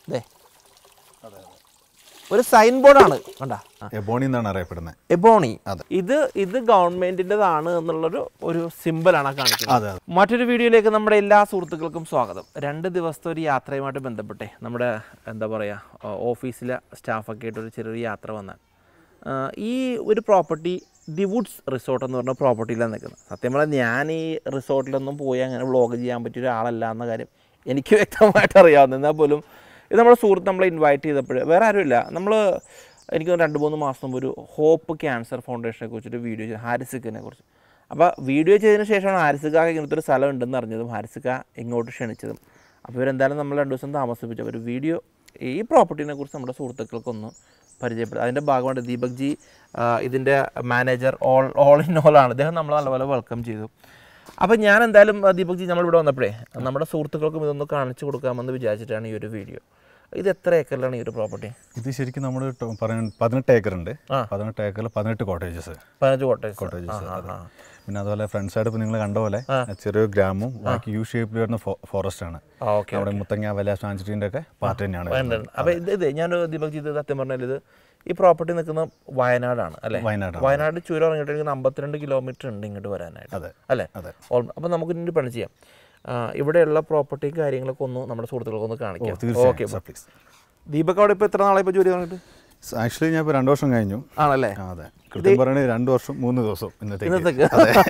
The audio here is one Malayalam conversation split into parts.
ദേ ഒരു സൈൻ ബോർഡാണ് കണ്ട എബോണി എന്നാണ് അറിയപ്പെടുന്നത് എബോണി അതെ. ഇത് ഇത് ഗവൺമെന്റിൻ്റെതാണ് എന്നുള്ളൊരു ഒരു സിമ്പിളാണ് കാണിക്കുന്നത് അതെ അതെ മറ്റൊരു വീഡിയോയിലേക്ക് നമ്മുടെ എല്ലാ സുഹൃത്തുക്കൾക്കും സ്വാഗതം രണ്ട് ദിവസത്തെ ഒരു യാത്രയുമായിട്ട് ബന്ധപ്പെട്ടേ നമ്മുടെ എന്താ പറയുക ഓഫീസിലെ സ്റ്റാഫൊക്കെ ആയിട്ട് ഒരു ചെറിയൊരു യാത്ര വന്നാൽ ആ, ഈ ഒരു പ്രോപ്പർട്ടി ദി വുഡ്സ് റിസോർട്ട് എന്ന് പറഞ്ഞ പ്രോപ്പർട്ടിയിലാണ് നിൽക്കുന്നത് സത്യം പറഞ്ഞാൽ ഞാൻ ഈ റിസോർട്ടിലൊന്നും പോയി അങ്ങനെ വ്ളോഗ് ചെയ്യാൻ പറ്റിയ ഒരാളല്ല എന്ന കാര്യം എനിക്ക് വ്യക്തമായിട്ട് അറിയാവുന്ന എന്നാൽ പോലും ഇത് നമ്മുടെ സുഹൃത്ത് നമ്മളെ ഇൻവൈറ്റ് ചെയ്തപ്പോൾ വേറെ ആരുമില്ല നമ്മൾ എനിക്ക് തോന്നുന്നു രണ്ട് മൂന്ന് മാസം മുമ്പ് ഒരു ഹോപ്പ് ക്യാൻസർ ഫൗണ്ടേഷനെ കുറിച്ചൊരു വീഡിയോ ചെയ്തു ഹാരിസിക്കിനെ കുറിച്ച് അപ്പോൾ വീഡിയോ ചെയ്തതിന് ശേഷമാണ് ഹാരിസിക്ക ഇങ്ങനത്തെ ഒരു സ്ഥലം ഉണ്ടെന്ന് അറിഞ്ഞതും ഹാരിസിക്ക ഇങ്ങോട്ട് ക്ഷണിച്ചതും അപ്പോൾ ഇവരെന്തായാലും നമ്മൾ രണ്ട് ദിവസം താമസിപ്പിച്ചു ഒരു വീഡിയോ ഈ പ്രോപ്പർട്ടിനെ കുറിച്ച് നമ്മുടെ സുഹൃത്തുക്കൾക്കൊന്ന് പരിചയപ്പെടുത്തും അതിൻ്റെ ഭാഗമായിട്ട് ദീപക് ജി ആ, ഇതിൻ്റെ manager all all in all ആണ് അദ്ദേഹം നമ്മളെ നല്ലപോലെ വെൽക്കം ചെയ്തു അപ്പോൾ ഞാൻ എന്തായാലും ആ, ദീപക് ജി നമ്മളിവിടെ വന്നപ്പോഴേ നമ്മുടെ സുഹൃത്തുക്കൾക്കും ഇതൊന്ന് കാണിച്ചു കൊടുക്കാമെന്ന് വിചാരിച്ചിട്ടാണ് ഈ ഒരു വീഡിയോ ഇത് എത്ര ഏക്കറിലാണ് ഈ ഒരു പ്രോപ്പർട്ടി ഇത് ശരിക്കും നമ്മൾ പറയുന്നത് പതിനെട്ട് ഏക്കർ ഉണ്ട് ആ. പതിനെട്ട് ഏക്കറിൽ പതിനെട്ട് കോട്ടേജസ് പതിനഞ്ച് കോട്ടേജ് കോട്ടേജസ് പിന്നെ അതുപോലെ ഫ്രണ്ട് സൈഡ് ഇപ്പോൾ നിങ്ങൾ കണ്ട പോലെ ചെറിയൊരു ഗ്രാമവും ബാക്കി യു ഷേപ്പിൽ വരുന്ന ഫോറസ്റ്റ് ആണ് ആ ഓക്കെ നമ്മുടെ മുത്തങ്ങ വല സാഞ്ചുറിൻ്റെ ഒക്കെ പാർട്ട് തന്നെയാണ് വരുന്നത്. അപ്പോൾ ഇത് ഇത് ഞാൻ ദീപക് ജി ഇത് സത്യം പറഞ്ഞാൽ ഇത് ഈ പ്രോപ്പർട്ടി നിൽക്കുന്ന വയനാടാണ് അല്ലേ വയനാടാണ്. വയനാട് ചുരം ഇറങ്ങിയിട്ട് എനിക്ക് അമ്പത്തിരണ്ട് കിലോമീറ്റർ ഉണ്ട് ഇങ്ങോട്ട് വരാനായിട്ട് അതെ അല്ലേ അതെ അപ്പോൾ നമുക്ക് ഇതിൻ്റെ പണി ചെയ്യാം ആ, ഇവിടെയുള്ള പ്രോപ്പർട്ടി കാര്യങ്ങളൊക്കെ ഒന്ന് നമ്മുടെ സുഹൃത്തുക്കൾക്ക് ഒന്ന് കാണിക്കാം ഓക്കെ തീർച്ചയായും പ്ലീസ് ദീപക് അവിടെ ഇപ്പോൾ എത്ര നാളെ ഇപ്പോൾ ജോലി തുടങ്ങിയിട്ട് ആക്ച്വലി ഞാൻ ഇപ്പോൾ രണ്ട് വർഷം കഴിഞ്ഞു ആണല്ലേ ആ, അതെ കൃത്യം പറയുന്നത് രണ്ട് വർഷം മൂന്ന് ദിവസം ഇന്നത്തേക്ക് ഇന്നത്തേക്ക്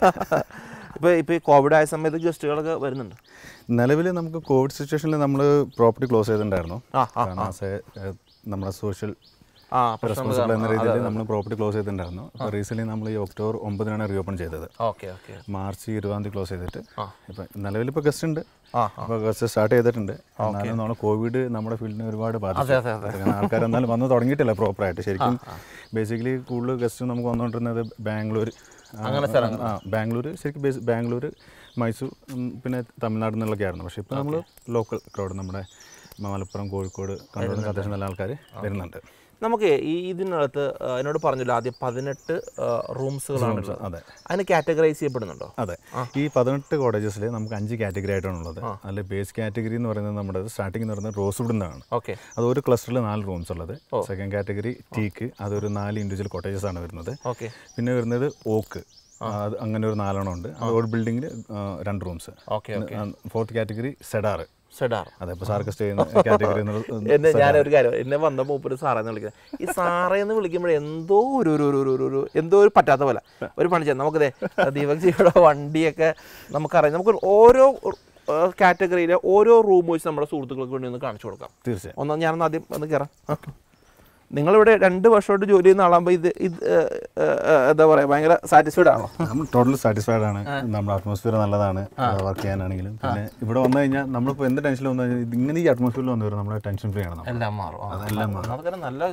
ഇപ്പോൾ ഇപ്പോൾ ഈ കോവിഡ് ആയ സമയത്ത് ഗസ്റ്റുകളൊക്കെ വരുന്നുണ്ട് നിലവിൽ നമുക്ക് കോവിഡ് സിറ്റുവേഷനിൽ നമ്മൾ പ്രോപ്പർട്ടി ക്ലോസ് ചെയ്തിട്ടുണ്ടായിരുന്നു ആ ആ കാരണം ആസ് എ നമ്മുടെ സോഷ്യൽ ആ പ്രശ്നം റെസ്പോൺസിബിൾ എന്ന രീതിയിൽ നമ്മൾ പ്രോപ്പർട്ടി ക്ലോസ് ചെയ്തിട്ടുണ്ടായിരുന്നു അപ്പോൾ റീസെന്റ് നമ്മൾ ഈ ഒക്ടോബർ ഒമ്പതിനാണ് റീഓപ്പൺ ചെയ്തത് ഓക്കെ ഓക്കെ മാർച്ച് ഇരുപതാം തീയതി ക്ലോസ് ചെയ്തിട്ട് ആ. ഇപ്പം നിലവിൽ ഇപ്പോൾ ഗസ്റ്റ് ഉണ്ട് ആ അപ്പോൾ ഗസ്റ്റ് സ്റ്റാർട്ട് ചെയ്തിട്ടുണ്ട് എന്നാലും നമ്മൾ കോവിഡ് നമ്മുടെ ഫീൽഡിനെ ഒരുപാട് ബാധിച്ചു അതെ, അതെ. കാരണം ആൾക്കാർ എന്നാലും വന്ന് തുടങ്ങിയിട്ടില്ല പ്രോപ്പറായിട്ട് ശരിക്കും ബേസിക്കലി കൂടുതൽ ഗസ്റ്റ് നമുക്ക് വന്നുകൊണ്ടിരുന്നത് ബാംഗ്ലൂർ അങ്ങനെ ആ ബാംഗ്ലൂർ ശരിക്കും ബേസ് ബാംഗ്ലൂർ മൈസൂർ ഉം, പിന്നെ തമിഴ്നാട് നിന്നുള്ളൊക്കെ ആയിരുന്നു പക്ഷേ ഇപ്പോൾ നമ്മൾ ലോക്കൽ ക്രൗഡ് നമ്മുടെ മലപ്പുറം കോഴിക്കോട് കണ്ണൂരിൽ അത്യാവശ്യം നല്ല ആൾക്കാർ വരുന്നുണ്ട് നമുക്ക് ഈ ഇതിനകത്ത് ആ, എന്നോട് പറഞ്ഞല്ലോ ആദ്യം പതിനെട്ട് റൂംസുകളാണ് അതെ അതിന് കാറ്റഗറൈസ് ചെയ്യപ്പെടുന്നുണ്ടോ അതെ ഈ പതിനെട്ട് കോളേജസിൽ നമുക്ക് അഞ്ച് കാറ്റഗറി ആയിട്ടാണുള്ളത് അതിൽ ബേസ് കാറ്റഗറി എന്ന് പറയുന്നത് നമ്മുടെ സ്റ്റാർട്ടിംഗ് എന്ന് പറയുന്നത് റോസ് വുഡ് എന്നാണ് ഓക്കെ അത് ഒരു ക്ലസ്റ്ററിൽ നാല് റൂംസ് ഉള്ളത് സെക്കൻഡ് കാറ്റഗറി ടീക്ക് അതൊരു നാല് ഇൻഡിവിജ്വൽ കോട്ടേജസ് ആണ് വരുന്നത് ഓക്കെ പിന്നെ വരുന്നത് ഓക്ക് അത് അങ്ങനെ ഒരു നാലെണ്ണം ഉണ്ട് അത് ഒരു ബിൽഡിങ്ങിൽ രണ്ട് rooms okay fourth category cedar cedar അതെ ഇപ്പോൾ സാർക്ക് സ്റ്റേ ചെയ്യുന്ന കാറ്റഗറി എന്നെ ഞാനൊരു കാര്യം എന്നെ വന്ന മൂപ്പര് സാറേന്ന് വിളിക്കുന്നത് ഈ സാറേന്ന് വിളിക്കുമ്പോൾ എന്തോ ഒരു ഒരു ഒരു ഒരു- ഒരു ഒരു എന്തോ ഒരു പറ്റാത്ത പോലെ ഒരു പണി ചെയ്യാം നമുക്ക് ദേ ദീപക് ജിയുടെ വണ്ടിയൊക്കെ നമുക്കറിയാം നമുക്ക് ഓരോ കാറ്റഗറിയിലെ ഓരോ റൂം വെച്ച് നമ്മുടെ സുഹൃത്തുക്കൾക്ക് വേണ്ടി ഒന്ന് കാണിച്ചു കൊടുക്കാം തീർച്ചയായും ഒന്ന് ഞാനൊന്ന് ആദ്യം ഒന്ന് കയറാം നിങ്ങളിവിടെ രണ്ട് വർഷമായിട്ട് ജോലി ചെയ്യുന്ന ആളാകുമ്പോൾ ഇത് ഇത് ഏഹ്, ഏഹ്, ഏഹ്, എന്താ പറയുക ഭയങ്കര സാറ്റിസ്ഫൈഡ് ആണോ നമ്മൾ ടോട്ടൽ സാറ്റിസ്ഫൈഡ് ആണ് നമ്മുടെ അറ്റ്മോസ്ഫിയർ നല്ലതാണ് വർക്ക് ചെയ്യാനാണെങ്കിലും പിന്നെ ഇവിടെ വന്നു കഴിഞ്ഞാൽ നമ്മളിപ്പോൾ എന്ത് ടെൻഷൻ വന്നു കഴിഞ്ഞാൽ ഇത് ഇങ്ങനെ ഈ അറ്റ്മോസ്ഫിയറിൽ വന്നു വരും നമ്മൾ ടെൻഷൻ ഫ്രീ ആണ് നമ്മൾ എല്ലാം മാറും അതൊക്കെ നല്ല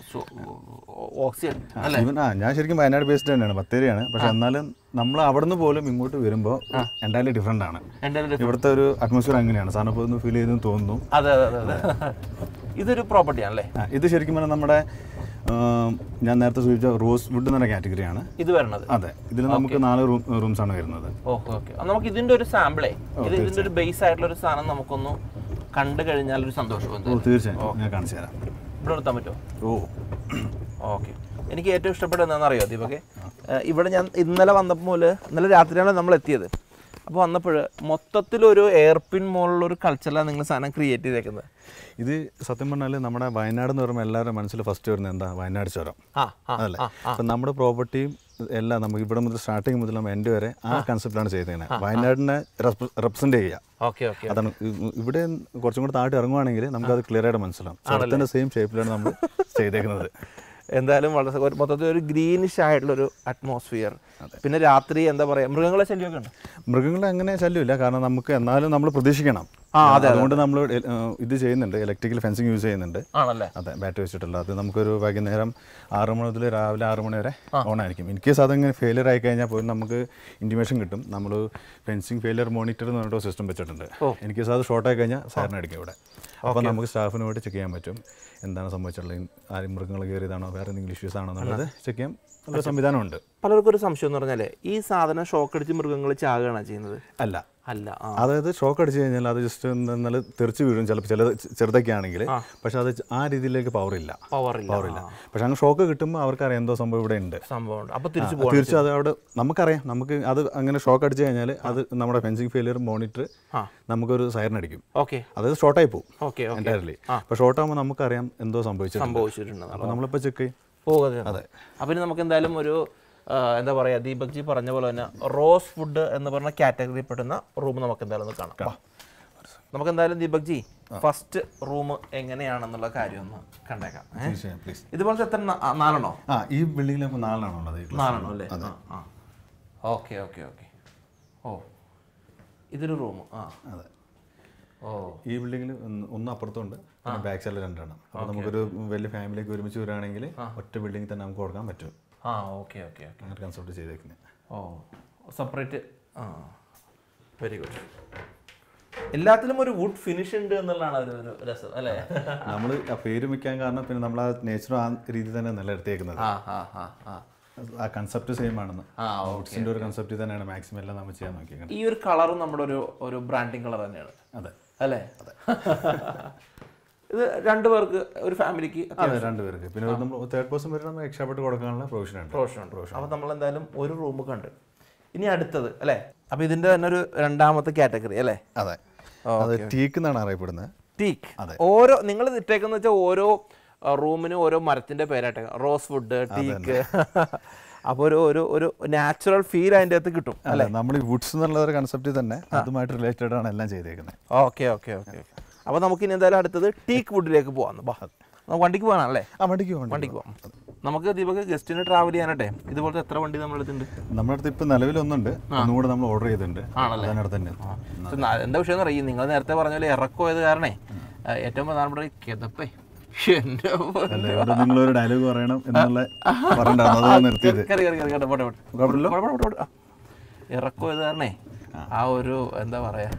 ഓക്സിജൻ അല്ലേ ഈവൻ ആ ഞാൻ ശരിക്കും വയനാട് ബേസ്ഡ് തന്നെയാണ് ബത്തേരിയാണ് പക്ഷെ എന്നാലും നമ്മൾ അവിടെ നിന്ന് പോലും ഇങ്ങോട്ട് വരുമ്പോൾ എന്തായാലും ഡിഫറെൻ്റ് ആണ് എൻ്റെ ഒരു ഇവിടുത്തെ ഒരു അറ്റ്മോസ്ഫിയർ അങ്ങനെയാണ് സാറിന് ഇപ്പോൾ ഒന്ന് ഫീൽ ചെയ്തെന്ന് തോന്നുന്നു അതെ അതെ അതെ അതെ ഇതൊരു പ്രോപ്പർട്ടി ആണല്ലേ ആ, ഇത് ശരിക്കും പറഞ്ഞാൽ നമ്മുടെ ആ, ഞാൻ നേരത്തെ സൂചിച്ച റോസ് വുഡ് എന്ന് പറഞ്ഞ കാറ്റഗറിയാണ് ഇത് വരണത് അതെ ഇതിൽ നമുക്ക് നാല് റൂം റൂംസ് ആണ് വരുന്നത് ഓക്കെ ഓക്കെ നമുക്ക് ഇതിന്റെ ഒരു സാമ്പിളേ ഇത് ഇതിന്റെ ഒരു ബേസ് ആയിട്ടുള്ള ഒരു സാധനം നമുക്കൊന്ന് കണ്ടു കഴിഞ്ഞാൽ ഒരു സന്തോഷം ഓ എന്തായാലും. തീർച്ചയായും ഞാൻ കാണിച്ചു തരാം ഇവിടെ നിർത്താൻ പറ്റുമോ ഓ ഓക്കെ എനിക്ക് ഏറ്റവും ഇഷ്ടപ്പെട്ടത് എന്താണെന്ന് അറിയോ ദീപക്കെ ഏഹ് ഇവിടെ ഞാൻ ഇന്നലെ വന്നപ്പോൾ ഇന്നലെ രാത്രിയാണ് നമ്മൾ എത്തിയത് അപ്പോൾ വന്നപ്പോൾ മൊത്തത്തിലൊരു എയർപിൻ മോളിലുള്ള ഒരു കൾച്ചറിലാണ് നിങ്ങൾ സാധനം ക്രിയേറ്റ് ചെയ്തേക്കുന്നത് ഇത് സത്യം പറഞ്ഞാൽ നമ്മുടെ വയനാട് എന്ന് പറയുമ്പോൾ എല്ലാവരുടെ മനസ്സിൽ ഫസ്റ്റ് വരുന്നത് എന്താ വയനാട് ചുരം ആ ആ അതല്ലേ അപ്പം നമ്മുടെ പ്രോപ്പർട്ടിയും എല്ലാം നമുക്ക് ഇവിടെ മുതൽ സ്റ്റാർട്ടിങ് മുതൽ നമ്മൾ എൻ്റെ വരെ ആ കൺസെപ്റ്റാണ് ചെയ്തേക്കുന്നത് വയനാടിനെ റെപ്രസെൻറ്റ് ചെയ്യുക ഓക്കെ ഓക്കെ അതാണ് ഇ- ഇവിടെ കുറച്ചും കൂടെ താഴ്ത്തി ഇറങ്ങുവാണെങ്കിൽ നമുക്കത് ക്ലിയർ ആയിട്ട് മനസ്സിലാവും ചുരത്തിൻ്റെ സെയിം ഷേപ്പിലാണ് നമ്മൾ ചെയ്തേക്കുന്നത് എന്തായാലും വളരെ ഒരു മൊത്തത്തിൽ ഒരു ഗ്രീനിഷ് ആയിട്ടുള്ള ഒരു അറ്റ്മോസ്ഫിയർ പിന്നെ രാത്രി എന്താ പറയുക മൃഗങ്ങളെ ശല്യമൊക്കെ ഉണ്ട് മൃഗങ്ങളെ അങ്ങനെ ശല്യമില്ല കാരണം നമുക്ക് എന്നാലും നമ്മൾ പ്രതീക്ഷിക്കണം ആ, അതുകൊണ്ട് നമ്മൾ ഇത് ചെയ്യുന്നുണ്ട് ഇലക്ട്രിക്കൽ ഫെൻസിങ് യൂസ് ചെയ്യുന്നുണ്ട് ആണല്ലേ അതെ ബാറ്ററി വെച്ചിട്ടുള്ള അത് നമുക്കൊരു വൈകുന്നേരം ആറ് മണി മുതൽ രാവിലെ ആറ് മണി വരെ ഓൺ ആയിരിക്കും ഇൻ കേസ് അതങ്ങനെ ഫെയിലിയർ ആയി കഴിഞ്ഞാൽ പോലും നമുക്ക് ഇൻറ്റിമേഷൻ കിട്ടും നമ്മൾ ഫെൻസിങ് ഫെയിലിയർ മോണിറ്റർ എന്ന് പറഞ്ഞിട്ട് സിസ്റ്റം വെച്ചിട്ടുണ്ട് ഇൻ കേസ് അത് ഷോർട്ട് ആയി കഴിഞ്ഞാൽ സാറിന് അടിക്കും ഇവിടെ അപ്പോൾ നമുക്ക് സ്റ്റാഫിന് വേണ്ടി ചെക്ക് ചെയ്യാൻ പറ്റും എന്താണ് സംഭവിച്ചിട്ടുള്ളത് ആരും മൃഗങ്ങൾ കയറിയതാണോ വേറെ എന്തെങ്കിലും ഇഷ്യൂസ് ആണോ എന്നുള്ളത് ചെക്ക് ചെയ്യാൻ ഒരു സംവിധാനമുണ്ട് പലർക്കും ഒരു സംശയം എന്ന് പറഞ്ഞാൽ ഈ സാധനം ഷോക്ക് അടിച്ച് മൃഗങ്ങൾ ചാകുകയാണ് ചെയ്യുന്നത് അല്ല അല്ല ആ അതായത് ഷോക്ക് അടിച്ചു കഴിഞ്ഞാൽ അത് ജസ്റ്റ് എന്നാൽ തെറിച്ച് വീഴും ചിലപ്പോൾ ചില ചെറുതൊക്കെ ആണെങ്കിൽ പക്ഷെ അത് ആ രീതിയിലേക്ക് പവർ ഇല്ല പവർ ഇല്ല പവർ ഇല്ല പക്ഷെ അങ്ങ് ഷോക്ക് കിട്ടുമ്പോൾ അവർക്കറിയാം എന്തോ സംഭവം ഇവിടെ ഉണ്ട് സംഭവം അപ്പോൾ തിരിച്ചു ആ, തീർച്ചയായും അത് അവിടെ നമുക്കറിയാം നമുക്ക് അത് അങ്ങനെ ഷോക്ക് അടിച്ചു കഴിഞ്ഞാൽ അത് നമ്മുടെ ഫെൻസിങ് ഫെയിലിയർ മോണിറ്റർ ആ. നമുക്കൊരു സൈറൻ അടിക്കും ഓക്കെ അതായത് ഷോർട്ടായി പോകും ഓക്കെ ഓക്കെ എൻറ്റയർലി അപ്പോൾ ഷോർട്ട് ആകുമ്പോൾ നമുക്കറിയാം എന്തോ സംഭവിച്ചിട്ടുണ്ട് സംഭവിച്ചിട്ടുണ്ട് അപ്പോൾ നമ്മളിപ്പോൾ ചെക്ക് ചെയ്യും പോകുക അതെ അപ്പം ഇനി നമുക്ക് എന്തായാലും ഒരു ആ, എന്താ പറയുക ദീപക് ജി പറഞ്ഞ പോലെ തന്നെ റോസ് ഫുഡ് എന്ന് പറഞ്ഞ കാറ്റഗറിയിൽ പെടുന്ന റൂം നമുക്ക് എന്തായാലും ഒന്ന് കാണാം വാ. നമുക്ക് എന്തായാലും ദീപക് ജി ഫസ്റ്റ് റൂം എങ്ങനെയാണെന്നുള്ള കാര്യം ഒന്ന് കണ്ടേക്കാം ഏ? തീർച്ചയായും പ്ലീസ് ഇതുപോലത്തെ എത്ര ന- ആ, നാലെണ്ണോ ആ ഈ ബിൽഡിങ്ങിൽ നമുക്ക് നാലെണ്ണമാണ് ഉള്ളത് ഈ class. നാലെണ്ണോ അല്ലേ ആ ഓക്കെ ഓക്കെ ഓക്കെ ഓ ഇതൊരു റൂം ആ അതെ ഓ ഈ ബിൽഡിങ്ങിൽ ഒന്ന് അപ്പുറത്തുണ്ട് പിന്നെ ബാക്ക് സൈഡിൽ രണ്ടെണ്ണം അപ്പോൾ നമുക്കൊരു വലിയ ഫാമിലിക്ക് ഒരുമിച്ച് വരികയാണെങ്കിൽ ഒറ്റ ബിൽഡിംഗ് തന്നെ നമുക്ക് കൊടുക്കാൻ പറ്റും ആ ഓക്കെ ഓക്കെ ഓക്കെ അങ്ങനെ കൺസെപ്റ്റ് ചെയ്തേക്കുന്നത് ഓ സെപ്പറേറ്റ് ആ വെരി ഗുഡ് എല്ലാത്തിലും ഒരു വുഡ് ഫിനിഷ് ഉണ്ട് എന്നുള്ളതാണ് ഒരു ഒരു രസം അല്ലേ നമ്മൾ ആ പേര് വെക്കാൻ കാരണം പിന്നെ നമ്മൾ ആ നേച്ചർ ആ രീതി തന്നെ നിലനിർത്തിയേക്കുന്നത് ആ ആ ആ ആ ആ കൺസെപ്റ്റ് സെയിം ആണെന്ന് ആ വുഡ്സിന്റെ ഒരു കൺസെപ്റ്റ് തന്നെയാണ് മാക്സിമം എല്ലാം നമ്മൾ ചെയ്യാൻ നോക്കിയത് ഈ ഒരു കളറും നമ്മുടെ ഒരു ഒരു ബ്രാൻഡിങ് കളർ തന്നെയാണ് അതെ അല്ലേ ഇത് രണ്ടു പേർക്ക് ഒരു ഫാമിലിക്ക് അതെ രണ്ടുപേർക്ക് പിന്നെ നമ്മൾ തേർഡ് പേഴ്സൺ വരെ നമ്മൾ എക്സ്ട്രാ കൊടുക്കാനുള്ള പ്രൊവിഷൻ ഉണ്ട് പ്രൊഫഷൻ അപ്പോൾ നമ്മൾ എന്തായാലും ഒരു റൂം കണ്ട് ഇനി അടുത്തത് അല്ലേ അപ്പോൾ ഇതിന്റെ തന്നെ ഒരു രണ്ടാമത്തെ കാറ്റഗറി അല്ലേ അതെ അത് ടീക്ക് എന്നാണ് അറിയപ്പെടുന്നത് ടീക്ക് ഓരോ നിങ്ങൾ ഇട്ടേക്കെന്ന് വെച്ചാൽ ഓരോ റൂമിനും ഓരോ മരത്തിന്റെ പേരായിട്ട് റോസ് വുഡ് ടീക്ക് അപ്പോൾ ഒരു ഒരു ഒരു നാച്ചുറൽ ഫീൽ അതിൻ്റെ അകത്ത് കിട്ടും അല്ല നമ്മൾ ഈ വുഡ്സ് എന്നുള്ള ഒരു കൺസെപ്റ്റ് തന്നെ അതുമായിട്ട് റിലേറ്റഡ് ആണ് എല്ലാം ചെയ്തേക്കുന്നത് ഓക്കെ ഓക്കെ ഓക്കെ ഓക്കെ അപ്പോൾ നമുക്ക് ഇനി എന്തായാലും അടുത്തത് ടീക്ക് വുഡിലേക്ക് പോകാം ബാ നമുക്ക് വണ്ടിക്ക് പോകാനല്ലേ ആ വണ്ടിക്ക് പോകണ്ട വണ്ടിക്ക് പോകാം നമുക്ക് ദീപക് ഗസ്റ്റിന് ട്രാവൽ ചെയ്യാനാട്ടെ ഇതുപോലത്തെ എത്ര വണ്ടി നമ്മൾ എടുത്തിട്ടുണ്ട് നമ്മുടെ അടുത്ത് ഇപ്പം നിലവിൽ ഒന്നുണ്ട് ഒന്നും കൂടെ നമ്മൾ ഓർഡർ ചെയ്തിട്ടുണ്ട് ആണല്ലേ? അതിനടുത്ത് തന്നെ പക്ഷെ ന- എന്താ വിഷയം എന്ന് അറിയും നിങ്ങൾ നേരത്തെ പറഞ്ഞ പോലെ ഇറക്കമായത് കാരണേ ആ, ഏറ്റവും പ്രധാനപ്പെട്ട ഈ കിതപ്പേ എൻ്റെ അല്ല ഇവിടെ നിങ്ങളൊരു ഡയലോഗ് പറയണം എന്നുള്ള പറഞ്ഞിട്ടുണ്ടായിരുന്നു അതാണ് നിർത്തിയത് കയറി കയറി കയറി പോട്ടെ പോട്ടെ കുഴപ്പമില്ലല്ലോ പോട്ടെ, പോട്ടെ, പോട്ടെ. ആ. ഇറക്കമായത് കാരണേ ആ ഒരു എന്താ പറയാ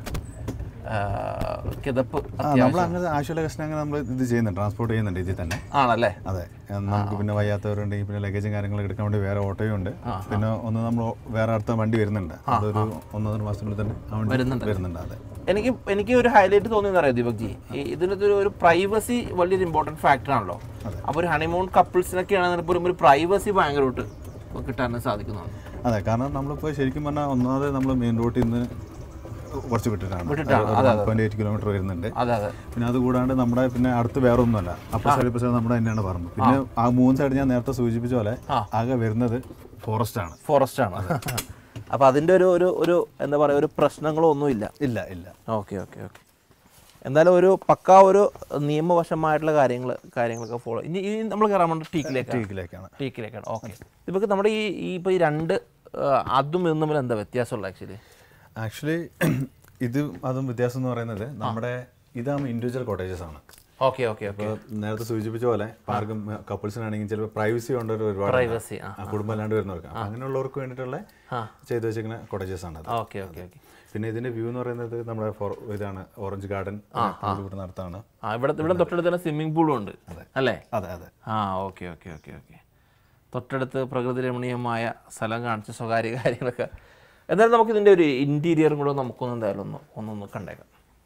ആ, കിതപ്പ് ആ നമ്മൾ അങ്ങനെ ആവശ്യമുള്ള കഷ്ണം അങ്ങനെ നമ്മൾ ഇത് ചെയ്യുന്നുണ്ട് ട്രാൻസ്പോർട്ട് ചെയ്യുന്നുണ്ട് ഇതിൽ തന്നെ ആണല്ലേ അതെ നമുക്ക് പിന്നെ വയ്യാത്തവരുണ്ടെങ്കിൽ പിന്നെ ലഗേജും കാര്യങ്ങളൊക്കെ എടുക്കാൻ വേണ്ടി വേറെ ഓട്ടോയും ഉണ്ട് പിന്നെ ഒന്ന് നമ്മൾ വേറെ അടുത്ത വണ്ടി വരുന്നുണ്ട് അതൊരു ഒന്നൊന്നര മാസത്തിനുള്ളിൽ തന്നെ ആ വണ്ടി വരുന്നുണ്ട്. വരുന്നുണ്ട് അതെ എനിക്ക് എനിക്ക് ഒരു ഹൈലൈറ്റ് തോന്നിയെന്ന് അറിയാം ദീപക് ജി ഈ ഇതിനകത്ത് ഒരു- ഒരു പ്രൈവസി വലിയൊരു ഇമ്പോർട്ടൻറ്റ് ഫാക്ടർ ആണല്ലോ അപ്പോൾ ഒരു ഹണിമൂൺ കപ്പിൾസിനൊക്കെ ആണെങ്കിൽ പോലും ഒരു പ്രൈവസി ഭയങ്കരമായിട്ട് കിട്ടാൻ സാധിക്കുന്നതാണ് അതെ കാരണം നമ്മളിപ്പോൾ ശരിക്കും പറഞ്ഞാൽ ഒന്നാമത് നമ്മൾ മെയിൻ റോട്ടിൽ നിന്ന് കുറച്ച് വിട്ടിട്ടാണ് വിട്ടിട്ടാണ്, പോയിന്റ് എയ്റ്റ് കിലോമീറ്റർ വരുന്നുണ്ട് അതെ അതെ പിന്നെ അത് കൂടാണ്ട് നമ്മുടെ പിന്നെ അടുത്ത് വേറെ ഒന്നുമല്ല അപ്പുറ സൈഡ് ഇപ്പുറ സൈഡ് നമ്മുടെ തന്നെയാണ് പറമ്പ് പിന്നെ ആ മൂന്ന് സൈഡ് ഞാൻ നേരത്തെ സൂചിപ്പിച്ച പോലെ ആകെ വരുന്നത് ഫോറസ്റ്റ് ആണ് ഫോറസ്റ്റ് ആണ് അപ്പോൾ അതിൻ്റെ ഒരു ഒരു ഒരു എന്താ പറയുക ഒരു പ്രശ്നങ്ങളോ ഒന്നുമില്ല ഇല്ല ഇല്ല ഓക്കെ ഓക്കെ ഓക്കെ എന്തായാലും ഒരു പക്കാ ഒരു നിയമവശമായിട്ടുള്ള കാര്യങ്ങൾ കാര്യങ്ങളൊക്കെ ഫോളോ ഇനി ഇനി നമ്മൾ കയറാൻ വേണ്ട ടീക്കിലേക്ക് ടീക്കിലേക്കാണ് ടീക്കിലേക്കാണ് ഓക്കെ ഇപ്പം നമ്മുടെ ഈ ഈ ഇപ്പോൾ ഈ രണ്ട് ആ, അതും ഇതും തമ്മിൽ എന്താ വ്യത്യാസമുള്ള ആക്ച്വലി ആക്ച്വലി ഇത് അതും വ്യത്യാസം എന്ന് പറയുന്നത് നമ്മുടെ ഇതാകുമ്പോൾ ഇൻഡിവിജ്വൽ കോട്ടേജസ് ആണ് ഓക്കെ ഓക്കെ ഓക്കെ ഇപ്പോൾ നേരത്തെ സൂചിപ്പിച്ച പോലെ പാർക്കും കപ്പിൾസിനാണെങ്കിൽ ചിലപ്പോൾ പ്രൈവസി കൊണ്ടൊരു ഒരുപാട് പ്രൈവസി ആ ആ കുടുംബം അല്ലാണ്ട് വരുന്നവർക്ക് അപ്പൊ അങ്ങനെയുള്ളവർക്ക് വേണ്ടിയിട്ടുള്ള ചെയ്തു വെച്ചിരിക്കുന്ന കോട്ടേജസ് ആണ് അത് ഓക്കെ ഓക്കെ ഓക്കെ പിന്നെ ഇതിന്റെ വ്യൂ എന്ന് പറയുന്നത് നമ്മുടെ for- ഇതാണ് ഓറഞ്ച് ഗാർഡൻ ഇവിടെ നടത്താണ് ആ ഇവിടെ ഇവിടെ തൊട്ടടുത്ത് തന്നെ സ്വിമ്മിംഗ് പൂളും ഉണ്ട് അല്ലേ അതെ അതെ ആ ഓക്കെ ഓക്കെ ഓക്കെ ഓക്കെ തൊട്ടടുത്ത് പ്രകൃതി രമണീയമായ സ്ഥലം കാണിച്ച സ്വകാര്യ കാര്യങ്ങളൊക്കെ എന്തായാലും നമുക്ക് ഇതിൻ്റെ ഒരു ഇൻറ്റീരിയറും കൂടെ നമുക്കൊന്ന് എന്തായാലും ഒന്ന് ഒന്നൊന്ന് കണ്ടേക്കാം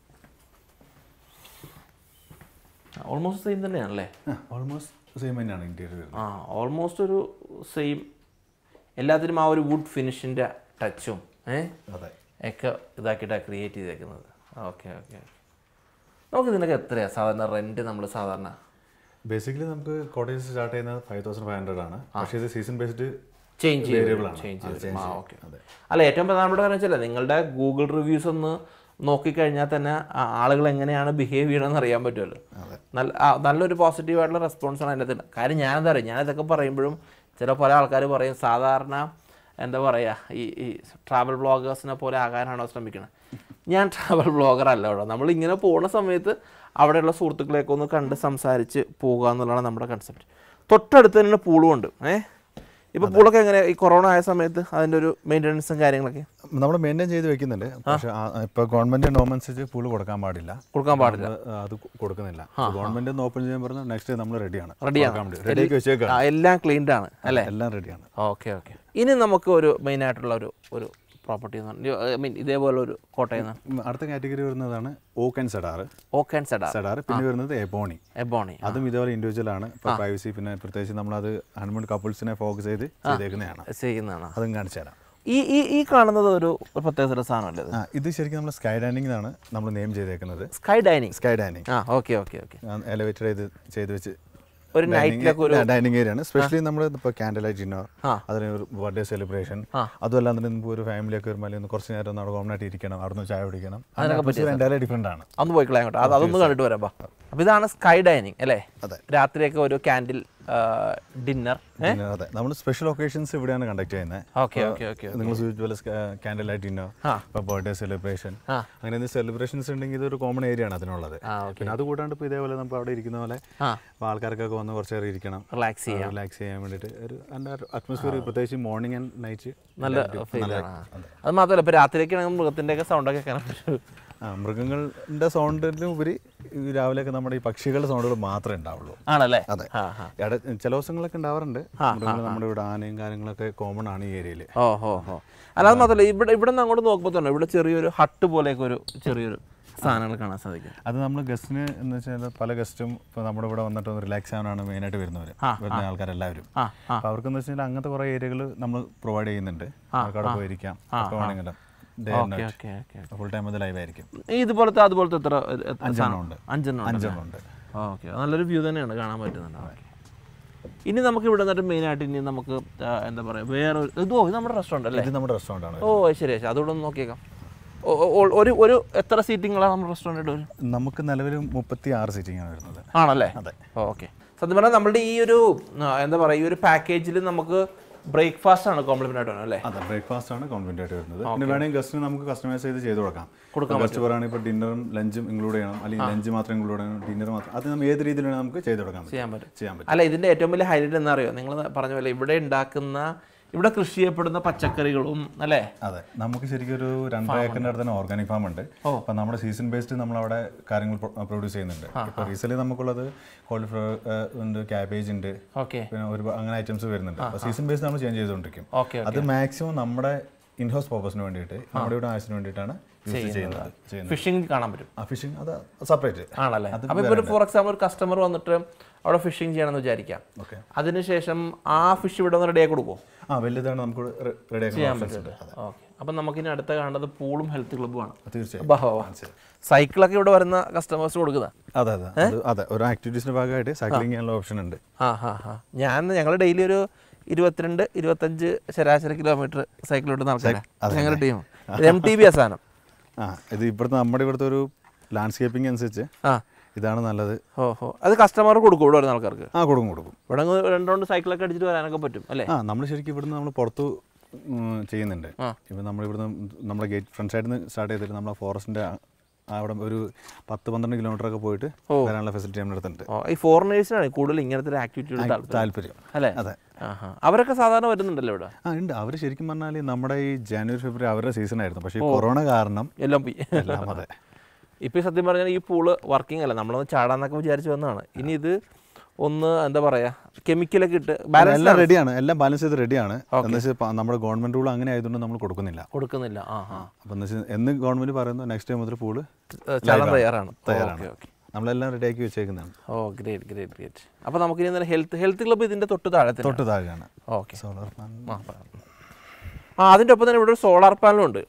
ഓൾമോസ്റ്റ് സെയിം തന്നെയാണല്ലേ ഓൾമോസ്റ്റ് സെയിം തന്നെയാണ് ഇന്റീരിയർ വരുന്നത് ആ ഓൾമോസ്റ്റ് ഒരു സെയിം എല്ലാത്തിനും ആ ഒരു വുഡ് ഫിനിഷിൻ്റെ ടച്ചും ഏ അതെ ഒക്കെ ഇതാക്കിയിട്ടാണ് ക്രിയേറ്റ് ചെയ്തേക്കുന്നത് ഓക്കെ ഓക്കെ നമുക്ക് ഇതിനൊക്കെ എത്രയാണ് സാധാരണ റെൻറ്റ് നമ്മൾ സാധാരണ ബേസിക്കലി നമുക്ക് കോട്ടേജസ് സ്റ്റാർട്ട് ചെയ്യുന്നത് ഫൈവ് തൗസൻഡ് ഫൈവ് ഹൺഡ്രഡ് ആണ് പക്ഷേ ഇത് സീസൺ ബേസ്ഡ് ചേഞ്ച് Variable ആണ്. ചേഞ്ച് അത് ചെയ്യും change ആ ചെയ്യും. ഓക്കെ അതെ. അല്ല ഏറ്റവും പ്രധാനപ്പെട്ട കാര്യം വെച്ചാൽ നിങ്ങളുടെ ഗൂഗിൾ റിവ്യൂസ് ഒന്ന് നോക്കിക്കഴിഞ്ഞാൽ തന്നെ ആ ആളുകൾ എങ്ങനെയാണ് ബിഹേവ് ചെയ്യണമെന്ന് അറിയാൻ പറ്റുമല്ലോ അതെ. നല്ല ആ, നല്ലൊരു പോസിറ്റീവ് ആയിട്ടുള്ള റെസ്പോൺസാണ് അതിൻ്റെ അകത്ത് കാര്യം ഞാനെന്താ അറിയാം ഞാനിതൊക്കെ പറയുമ്പോഴും ചില പല ആൾക്കാർ പറയും സാധാരണ എന്താ പറയുക ഈ ഈ ട്രാവൽ ബ്ലോഗേഴ്സിനെ പോലെ ആകാനാണോ ശ്രമിക്കുന്നത് ഞാൻ ട്രാവൽ ബ്ലോഗർ അല്ല കേട്ടോ നമ്മൾ ഇങ്ങനെ പോകുന്ന സമയത്ത് അവിടെയുള്ള സുഹൃത്തുക്കളെയൊക്കെ ഒന്ന് കണ്ട് സംസാരിച്ച് പോകുക എന്നുള്ളതാണ് നമ്മുടെ കൺസെപ്റ്റ് തൊട്ടടുത്ത് തന്നെ പൂളും ഉണ്ട് ഏഹ് ഇപ്പോൾ പൂളൊക്കെ എങ്ങനെ ഈ കൊറോണ ആയ സമയത്ത് അതിൻ്റെ ഒരു മെയിൻ്റനൻസും കാര്യങ്ങളൊക്കെ നമ്മൾ മെയിൻറ്റെയിൻ ചെയ്ത് വെക്കുന്നുണ്ട് പക്ഷേ ഇപ്പോൾ ഗവൺമെന്റ് നോം അനുസരിച്ച് പൂള് കൊടുക്കാൻ പാടില്ല കൊടുക്കാൻ പാടില്ല നമ്മള് അത് കൊ- കൊടുക്കുന്നില്ല ഗവൺമെന്റ് ഒന്ന് ഓപ്പൺ ചെയ്യാൻ പറഞ്ഞാൽ നെക്സ്റ്റ് നമ്മൾ റെഡിയാണ് റെഡിയാണ് റെഡിയാക്കി വെച്ചേക്കാം ആ, എല്ലാം ക്ലീൻഡ് ആണ് അല്ലേ എല്ലാം റെഡിയാണ് ഓക്കെ ഓക്കെ ഇനി നമുക്ക് ഒരു മെയിനായിട്ടുള്ള ഒരു ഒരു പ്രോപ്പർട്ടി എന്ന് പറഞ്ഞാൽ ഐ മീൻ ഇതേപോലെ ഒരു കോട്ടയം ഉം, അടുത്ത കാറ്റഗറി വരുന്നതാണ് oak and cedar oak and cedar cedar പിന്നെ വരുന്നത് എബോണി എബോണി അതും ഇതേപോലെ ഇൻഡിവിജ്വൽ ആണ് ഇപ്പോൾ പ്രൈവസി പിന്നെ പ്രത്യേകിച്ച് നമ്മളത് ഹൺമൂൺ കപ്പിൾസിനെ ഫോക്കസ് ചെയ്ത് ചെയ്തേക്കുന്നതാണ് ചെയ്യുന്നതാണ് അതും കാണിച്ചു തരാം ഈ ഈ ഈ കാണുന്നത് ഒരു ഒരു പ്രത്യേക തരം സാധനമല്ലേ ഇത് ആ ഇത് ശരിക്കും നമ്മൾ സ്കൈ ഡൈനിങ് ആണ് നമ്മൾ നെയിം ചെയ്തേക്കുന്നത് സ്കൈ ഡൈനിങ് സ്കൈ ഡൈനിങ് ആ ഓക്കെ ഓക്കെ ഓക്കെ എലിവേറ്റഡ് ചെയ്ത് ചെയ്ത് വെച്ച് ഒരു നൈറ്റിലൊക്കെ ഒരു ഡൈനിങ് ഏരിയ ആണ് സ്പെഷ്യലി നമ്മൾ ഇപ്പോൾ ക്യാൻഡിൽ ലൈറ്റ് ഡിന്നർ ആ. അതിന് ഒരു ബർത്ത്ഡേ സെലിബ്രേഷൻ ആ. അതുമല്ല തന്നെ നമുക്ക് ഒരു ഫാമിലി ഒക്കെ വരുമ്പോൾ അല്ലെങ്കിൽ കുറച്ച് നേരം അവിടെ കോമണായിട്ട് ഇരിക്കണം അവിടെ ചായ കുടിക്കണം എൻ്റെ ഡിഫറെൻ്റ് ആണ് അന്ന് പോയി കളയാൻ കേട്ടോ അത് അതൊന്ന് കണ്ടിട്ട് വരാം ബാ അപ്പോൾ ഇതാണ് സ്കൈ ഡൈനിങ് അല്ലേ അതെ. രാത്രിയൊക്കെ ഒരു ക്യാൻഡിൽ ഡിന്നർ പിന്നെ അതെ നമ്മൾ സ്പെഷ്യൽ ഒക്കേഷൻസ് ഇവിടെയാണ് കണ്ടക്ട് ചെയ്യുന്നത് ഓക്കെ ഓക്കെ ഓക്കെ നിങ്ങൾ പോലെ ക്യാൻഡിൽ ലൈറ്റ് ഡിന്നർ ആ. ഇപ്പോൾ ബർത്ത്ഡേ സെലിബ്രേഷൻ ആ. അങ്ങനെ എന്തെങ്കിലും സെലിബ്രേഷൻസ് ഉണ്ടെങ്കിൽ ഇതൊരു കോമൺ ഏരിയ ആണ് അതിനുള്ളത് ആ ഓക്കെ പിന്നെ അത് കൂടാണ്ട് ഇപ്പോൾ ഇതേപോലെ നമുക്ക് അവിടെ ഇരിക്കുന്ന പോലെ ആ ഇപ്പോൾ ആൾക്കാർക്കൊക്കെ വന്ന് കുറച്ച് നേരം ഇരിക്കണം റിലാക്സ് ചെയ്യാം റിലാക്സ് ചെയ്യാൻ വേണ്ടിയിട്ട് ഒരു അതിൻ്റെ അറ്റ്മോസ്ഫിയർ പ്രത്യേകിച്ച് മോർണിംഗ് ആൻഡ് നൈറ്റ് നല്ല ഫീലാണ് അത് മാത്രമല്ല ഇപ്പോൾ രാത്രിയൊക്കെയാണെങ്കിൽ മൃഗത്തിൻ്റെയൊക്കെ സൗണ്ടൊക്കെ കേൾക്കാൻ പറ്റും ആ മൃഗങ്ങളുടെ സൗണ്ടിലും ഉപരി ഈ രാവിലെയൊക്കെ നമ്മുടെ ഈ പക്ഷികളുടെ സൗണ്ടുകൾ മാത്രമേ ഉണ്ടാവുള്ളൂ ആണല്ലേ അതെ. ആ ആ ഇട ചില ദിവസങ്ങളൊക്കെ ഉണ്ടാവാറുണ്ട് മൃഗങ്ങൾ നമ്മുടെ ഇവിടെ ആനയും കാര്യങ്ങളൊക്കെ കോമൺ ആണ് ഈ ഏരിയയിൽ ഓ ഹോ ഹോ അല്ലാതെ മാത്രമല്ല ഇവിടെ ഇവിടെ നിന്ന് അങ്ങോട്ട് നോക്കുമ്പോൾ തന്നെ ഇവിടെ ചെറിയൊരു ഹട്ട് പോലെയൊക്കെ ഒരു ചെറിയൊരു സാധനങ്ങൾ കാണാൻ സാധിക്കും അത് നമ്മൾ ഗസ്റ്റിന് എന്ന് വെച്ചാൽ പല ഗസ്റ്റും ഇപ്പോൾ നമ്മുടെ ഇവിടെ വന്നിട്ട് ഒന്ന് റിലാക്സ് ആവാനാണ് മെയിനായിട്ട് വരുന്നവർ വരുന്ന ആൾക്കാരെല്ലാവരും ആ ആ അപ്പോൾ അവർക്ക് എന്ന് വെച്ചാൽ അങ്ങനത്തെ കുറേ ഏരിയകൾ നമ്മൾ പ്രൊവൈഡ് ചെയ്യുന്നുണ്ട് അവർക്ക് അവിടെ പോയിരിക്കാം എപ്പോൾ വേണമെങ്കിലും day okay okay okay full time അത് ലൈവ് ആയിരിക്കും ഈ ഇതുപോലത്തെ അതുപോലത്തെ എത്ര എത്ര സാധനം? ഉണ്ട്. അഞ്ചെണ്ണം ഉണ്ട് അഞ്ചെണ്ണം ഉണ്ട് ഓക്കെ നല്ലൊരു വ്യൂ തന്നെയാണ് കാണാൻ പറ്റുന്നുണ്ട് ഓക്കെ ഇനി നമുക്ക് ഇവിടെ നിന്നിട്ട് മെയിനായിട്ട് ഇനി നമുക്ക് ആ, എന്താ പറയുക വേറെ ഒരു- ഇതോ ഇത് നമ്മുടെ റെസ്റ്റോറൻ്റ് അല്ലേ ഇത് നമ്മുടെ റെസ്റ്റോറൻ്റ് ആണ് ഓ ശരി ശരി അതുകൂടെ ഒന്ന് നോക്കിയേക്കാം ഓ, ഓ, ഓ, ഒരു ഒരു എത്ര സീറ്റിങ്ങളാണ് നമ്മുടെ റെസ്റ്റോറൻറ്റ് ഒരു നമുക്ക് നിലവിൽ മുപ്പത്തി ആറ് സീറ്റിംഗ് ആണ് വരുന്നത് ആണല്ലേ അതെ ഓക്കെ സത്യം പറഞ്ഞാൽ നമ്മുടെ ഈ ഒരു ആ, എന്താ പറയുക ഈ ഒരു പാക്കേജിൽ നമുക്ക് ബ്രേക്ക്ഫാസ്റ്റ് ആണ് കോംപ്ലിമെൻ്റ് ആയിട്ട് വേണം അല്ലേ അതെ ബ്രേക്ക്ഫാസ്റ്റ് ആണ് കോൺവെന്റ് ആയിട്ട് വരുന്നത് പിന്നെ വേണമെങ്കിൽ ഗസ്റ്റിന് നമുക്ക് കസ്റ്റമൈസ് ചെയ്ത് ചെയ്ത് കൊടുക്കാം ഗസ്റ്റ് പറയുകയാണെങ്കിൽ ഇപ്പോൾ ഡിന്നറും ലഞ്ചും ഇൻക്ലൂഡ് ചെയ്യണം അല്ലെങ്കിൽ ലഞ്ച് മാത്രം ഇൻക്ലൂഡ് ചെയ്യണം ഡിന്നർ മാത്രം അത് നമ്മൾ ഏത് രീതിയിൽ വേണമെങ്കിൽ നമുക്ക് ചെയ്ത് കൊടുക്കാൻ പറ്റും ചെയ്യാൻ പറ്റും ചെയ്യാൻ പറ്റും അല്ല ഇതിൻ്റെ ഏറ്റവും വലിയ ഹൈലൈറ്റ് എന്താ അറിയോ നിങ്ങൾ പറഞ്ഞ പോലെ ഇവിടെ ഉണ്ടാക്കുന്ന ഇവിടെ കൃഷി ചെയ്യപ്പെടുന്ന പച്ചക്കറികളും അല്ലേ അതെ നമുക്ക് ശരിക്കും ഒരു രണ്ടര ഏക്കറിൻ്റെ അടുത്ത് തന്നെ ഓർഗാനിക് ഫാം ഉണ്ട് അപ്പോൾ നമ്മുടെ സീസൺ ബേസ്ഡ് നമ്മൾ അവിടെ കാര്യങ്ങൾ പ്രൊഡ്യൂസ് ചെയ്യുന്നുണ്ട് ഇപ്പോൾ റീസെന്റ് നമുക്കുള്ളത് കോളിഫ്ലവർ ഉണ്ട് ക്യാബേജ് ഉണ്ട് ഓക്കെ പിന്നെ ഒരു അങ്ങനെ ഐറ്റംസ് വരുന്നുണ്ട് അപ്പോൾ സീസൺ ബേസ്ഡ് നമ്മൾ ചേഞ്ച് ചെയ്തുകൊണ്ടിരിക്കും ഓക്കെ അത് മാക്സിമം നമ്മുടെ ഇൻഹൗസ് പർപ്പസിന് വേണ്ടിയിട്ട് നമ്മുടെ ഇവിടെ ആവശ്യത്തിന് വേണ്ടിയിട്ടാണ് യൂസ് ചെയ്യുന്നത് ചെയ്യുന്നത് ഫിഷിംഗ് കാണാൻ പറ്റും ആ ഫിഷിംഗ് അത് സെപ്പറേറ്റ് ആണല്ലേ അപ്പോൾ ഇപ്പോൾ ഒരു ഫോർ എക്സാമ്പിൾ ഒരു കസ്റ്റമർ വന്നിട്ട് അവിടെ ഫിഷിംഗ് ചെയ്യണമെന്ന് വിചാരിക്കാം ഓക്കെ അതിനുശേഷം ആ ഫിഷ് ഇവിടെ ഒന്ന് റെഡിയാക്കി കൊടുക്കുമോ ആ വലുതാണ് നമുക്ക് റെഡി ആക്കാൻ ഓപ്ഷൻസ് ഉണ്ട് ഓക്കെ അപ്പം നമുക്കിനി അടുത്ത കാണുന്നത് പൂളും ഹെൽത്ത് ക്ലബ്ബുമാണ് തീർച്ചയായും ബാ, ബാ, ബാ. സൈക്കിളൊക്കെ ഇവിടെ വരുന്ന കസ്റ്റമേഴ്സ് കൊടുക്കുന്ന അതെ അതെ അത് അതെ ഒരു ആക്ടിവിറ്റീസിന്റെ ഭാഗമായിട്ട് സൈക്ലിംഗ് ചെയ്യാനുള്ള ഓപ്ഷൻ ഉണ്ട് ആ ഹാ ഹാ ഞാൻ ഞങ്ങൾ ഡെയിലി ഒരു ഇരുപത്തിരണ്ട് ഇരുപത്തഞ്ച് ശരാശരി കിലോമീറ്റർ സൈക്കിളോട്ട് നടക്കാം ഞങ്ങളുടെ ടീം എം ടി ബി ആ സാധനം ആ ഇത് ഇവിടുത്തെ നമ്മുടെ ഇവിടുത്തെ ഒരു ലാൻഡ്സ്കേപ്പിംഗ് അനുസരിച്ച് ആ ഇതാണ് നല്ലത് ഓ ഹോ അത് കസ്റ്റമർ കൊടുക്കും ഇവിടെ വരുന്ന ആൾക്കാർക്ക് ആ കൊടുക്കും കൊടുക്കും ഇവിടെ അങ്ങ് രണ്ട് റൗണ്ട് സൈക്കിളൊക്കെ അടിച്ചിട്ട് വരാനൊക്കെ പറ്റും അല്ലേ ആ നമ്മൾ ശരിക്കും ഇവിടുന്ന് നമ്മൾ പുറത്ത് ഉം, ചെയ്യുന്നുണ്ട് ആ. ഇപ്പം നമ്മൾ ഇവിടുന്ന് നമ്മുടെ ഗേറ്റ് ഫ്രണ്ട് സൈഡിൽ നിന്ന് സ്റ്റാർട്ട് ചെയ്തിട്ട് നമ്മളെ ഫോറസ്റ്റിൻ്റെ അവിടെ ഒരു പത്ത് പന്ത്രണ്ട് കിലോമീറ്റർ ഒക്കെ പോയിട്ട് വരാനുള്ള ഫെസിലിറ്റി നമ്മുടെ അടുത്തുണ്ട് ഓ ഈ ഫോറിനേഴ്സിനാണ് കൂടുതൽ ഇങ്ങനത്തെ ഒരു ആക്ടിവിറ്റികൾ താല്പര്യം താല്പര്യം അല്ലേ അതെ ആ ഹാ അവരൊക്കെ സാധാരണ വരുന്നുണ്ടല്ലോ ഇവിടെ ആ ഉണ്ട് അവർ ശരിക്കും പറഞ്ഞാൽ നമ്മുടെ ഈ ജനുവരി ഫെബ്രുവരി അവരുടെ സീസൺ ആയിരുന്നു പക്ഷേ ഈ കൊറോണ കാരണം എല്ലാം പോയി എല്ലാം അതെ ഇപ്പോൾ ഈ സത്യം പറഞ്ഞാൽ ഈ പൂള് വർക്കിംഗ് അല്ല നമ്മളൊന്ന് ചാടാന്നൊക്കെ വിചാരിച്ച് വന്നതാണ് ഇനി ഇത് ഒന്ന് എന്താ പറയാ കെമിക്കലൊക്കെ ഇട്ട് ബാലൻസ് എല്ലാം റെഡിയാണ് എല്ലാം ബാലൻസ് ചെയ്ത് റെഡിയാണ് എന്ന് വെച്ചാൽ നമ്മുടെ ഗവൺമെന്റ് റൂൾ അങ്ങനെ ആയതുകൊണ്ട് നമ്മൾ കൊടുക്കുന്നില്ല കൊടുക്കുന്നില്ല ആ ആ അപ്പം എന്ന് വെച്ചാൽ എന്ന് ഗവൺമെന്റ് പറയുന്നു നെക്സ്റ്റ് ടൈം മുതൽ പൂള് ഏ, ചാടാൻ തയ്യാറാണ് തയ്യാറാണ് ഓക്കെ ഓക്കെ നമ്മളെല്ലാം റെഡിയാക്കി വെച്ചേക്കുന്നതാണ് ഓ ഗ്രേറ്റ് ഗ്രേറ്റ് ഗ്രേറ്റ് അപ്പോൾ നമുക്കിനി എന്തായാലും ഹെൽത്ത് ഹെൽത്ത് ക്ലബ്ബ് ഇതിൻ്റെ തൊട്ട് താഴത്തെ തൊട്ട് താഴെയാണ് ഓക്കെ സോളാർ പാനൽ ആ പറ. ആ അതിൻ്റെ ഒപ്പം തന്നെ ഇവിടെ ഒരു സോളാർ പാനലും ഉണ്ട്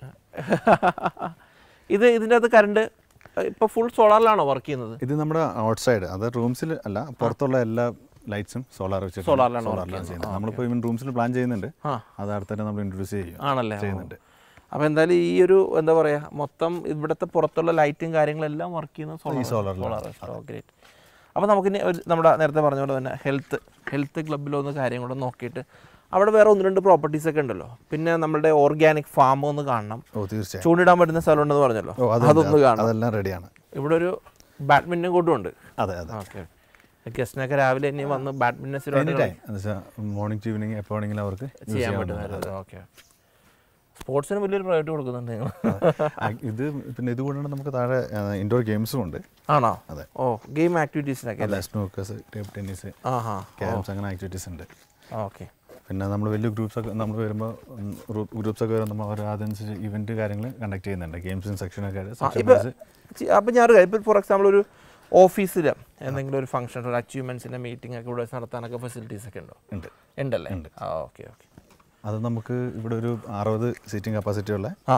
ഇത് ഇതിൻ്റെ അകത്ത് കറണ്ട് ഇപ്പോൾ ഫുൾ സോളാറിലാണോ വർക്ക് ചെയ്യുന്നത് ഇത് നമ്മുടെ ഔട്ട് സൈഡ് അത് റൂംസിൽ അല്ല പുറത്തുള്ള എല്ലാ ലൈറ്റ്സും സോളാർ വെച്ചിട്ട് സോളാറിലാണ് സോളാറിലാണ് ചെയ്യുന്നത് നമ്മളിപ്പോൾ ഇവൻ റൂംസിൽ പ്ലാൻ ചെയ്യുന്നുണ്ട് ആ. അത് അടുത്ത് തന്നെ നമ്മൾ ഇൻട്രൊഡ്യൂസ് ചെയ്യും ആണല്ലേ ചെയ്യുന്നുണ്ട് അപ്പോൾ എന്തായാലും ഈ ഒരു എന്താ പറയുക മൊത്തം ഇവിടുത്തെ പുറത്തുള്ള ലൈറ്റും കാര്യങ്ങളെല്ലാം വർക്ക് ചെയ്യുന്നത് സോളാർ സോളാറിലാണ്. സോളാർ ഗ്രേറ്റ് അപ്പോൾ നമുക്കിനി ഒരു നമ്മുടെ നേരത്തെ പറഞ്ഞ പോലെ തന്നെ ഹെൽത്ത് ഹെൽത്ത് ക്ലബ്ബിലൊന്ന് കാര്യം കൂടെ നോക്കിയിട്ട് അവിടെ വേറെ ഒന്ന് രണ്ട് പ്രോപ്പർട്ടീസ് ഒക്കെ ഉണ്ടല്ലോ പിന്നെ നമ്മുടെ ഓർഗാനിക് ഫാം ഒന്ന് കാണണം ഓ തീർച്ചയായും ചൂണ്ടിടാൻ പറ്റുന്ന സ്ഥലം ഉണ്ടെന്ന് പറഞ്ഞല്ലോ ഓ അത് അതൊന്ന് കാണണം അതെല്ലാം റെഡിയാണ് ഇവിടെ ഒരു ബാഡ്മിൻ്റൺ കോർട്ടും ഉണ്ട് അതെ അതെ ഓക്കെ ഗസ്റ്റിനൊക്കെ രാവിലെ ഇനി വന്ന് ബാഡ്മിൻ്റൺ എനി ടൈം എന്ന് വെച്ചാൽ മോർണിംഗ് ടു ഈവനിങ് എപ്പോൾ വേണമെങ്കിലും അവർക്ക് use ചെയ്യാൻ ചെയ്യാവുന്നതാണ്. പറ്റുന്നത് ഓക്കെ സ്പോർട്സിന് വലിയൊരു പ്രയോറിറ്റി കൊടുക്കുന്നുണ്ട് നിങ്ങൾ ആ, ഇത് പിന്നെ ഇതുകൊണ്ടാണ് നമുക്ക് താഴെ ഇൻഡോർ ഗെയിംസും ഉണ്ട് ആണോ അതെ. ഓ ഗെയിം ആക്ടിവിറ്റീസിനൊക്കെ അല്ല സ്നൂക്കേഴ്സ് ടേബിൾ ടെന്നീസ് ആ ഹാ ക്യാരംസ് അങ്ങനെ ആക്ടിവിറ്റീസ് ഉണ്ട് ഓക്കെ പിന്നെ നമ്മൾ വലിയ ഗ്രൂപ്പ്സ് ഒക്കെ നമ്മൾ വരുമ്പോൾ ഗ്രൂപ്പ്സ് ഒക്കെ വരുമ്പോൾ നമ്മൾ അവർ അതനുസരിച്ച് ഇവന്റ് കാര്യങ്ങൾ കണ്ടക്ട് ചെയ്യുന്നുണ്ട് ഗെയിംസും സെക്ഷനൊക്കെ ആയിട്ട് ആ, section ഇപ്പൊ wise ചി- അപ്പൊ ഞാൻ ഇപ്പൊ ഫോർ എക്സാമ്പിൾ ഒരു ഓഫീസിൽ എന്തെങ്കിലും ഒരു ഫംഗ്ഷൻ ഒരു അച്ചീവ്മെന്റ്സിന്റെ മീറ്റിംഗ് ഒക്കെ ഇവിടെ വെച്ച് നടത്താനൊക്കെ ഫെസിലിറ്റീസ് ഒക്കെ ഉണ്ടോ ഉണ്ട് ഉണ്ടല്ലേ ആ ഓക്കെ ഓക്കെ അത് നമുക്ക് ഇവിടെ ഒരു അറുപത് സീറ്റിംഗ് കപ്പാസിറ്റി ഉള്ള ആ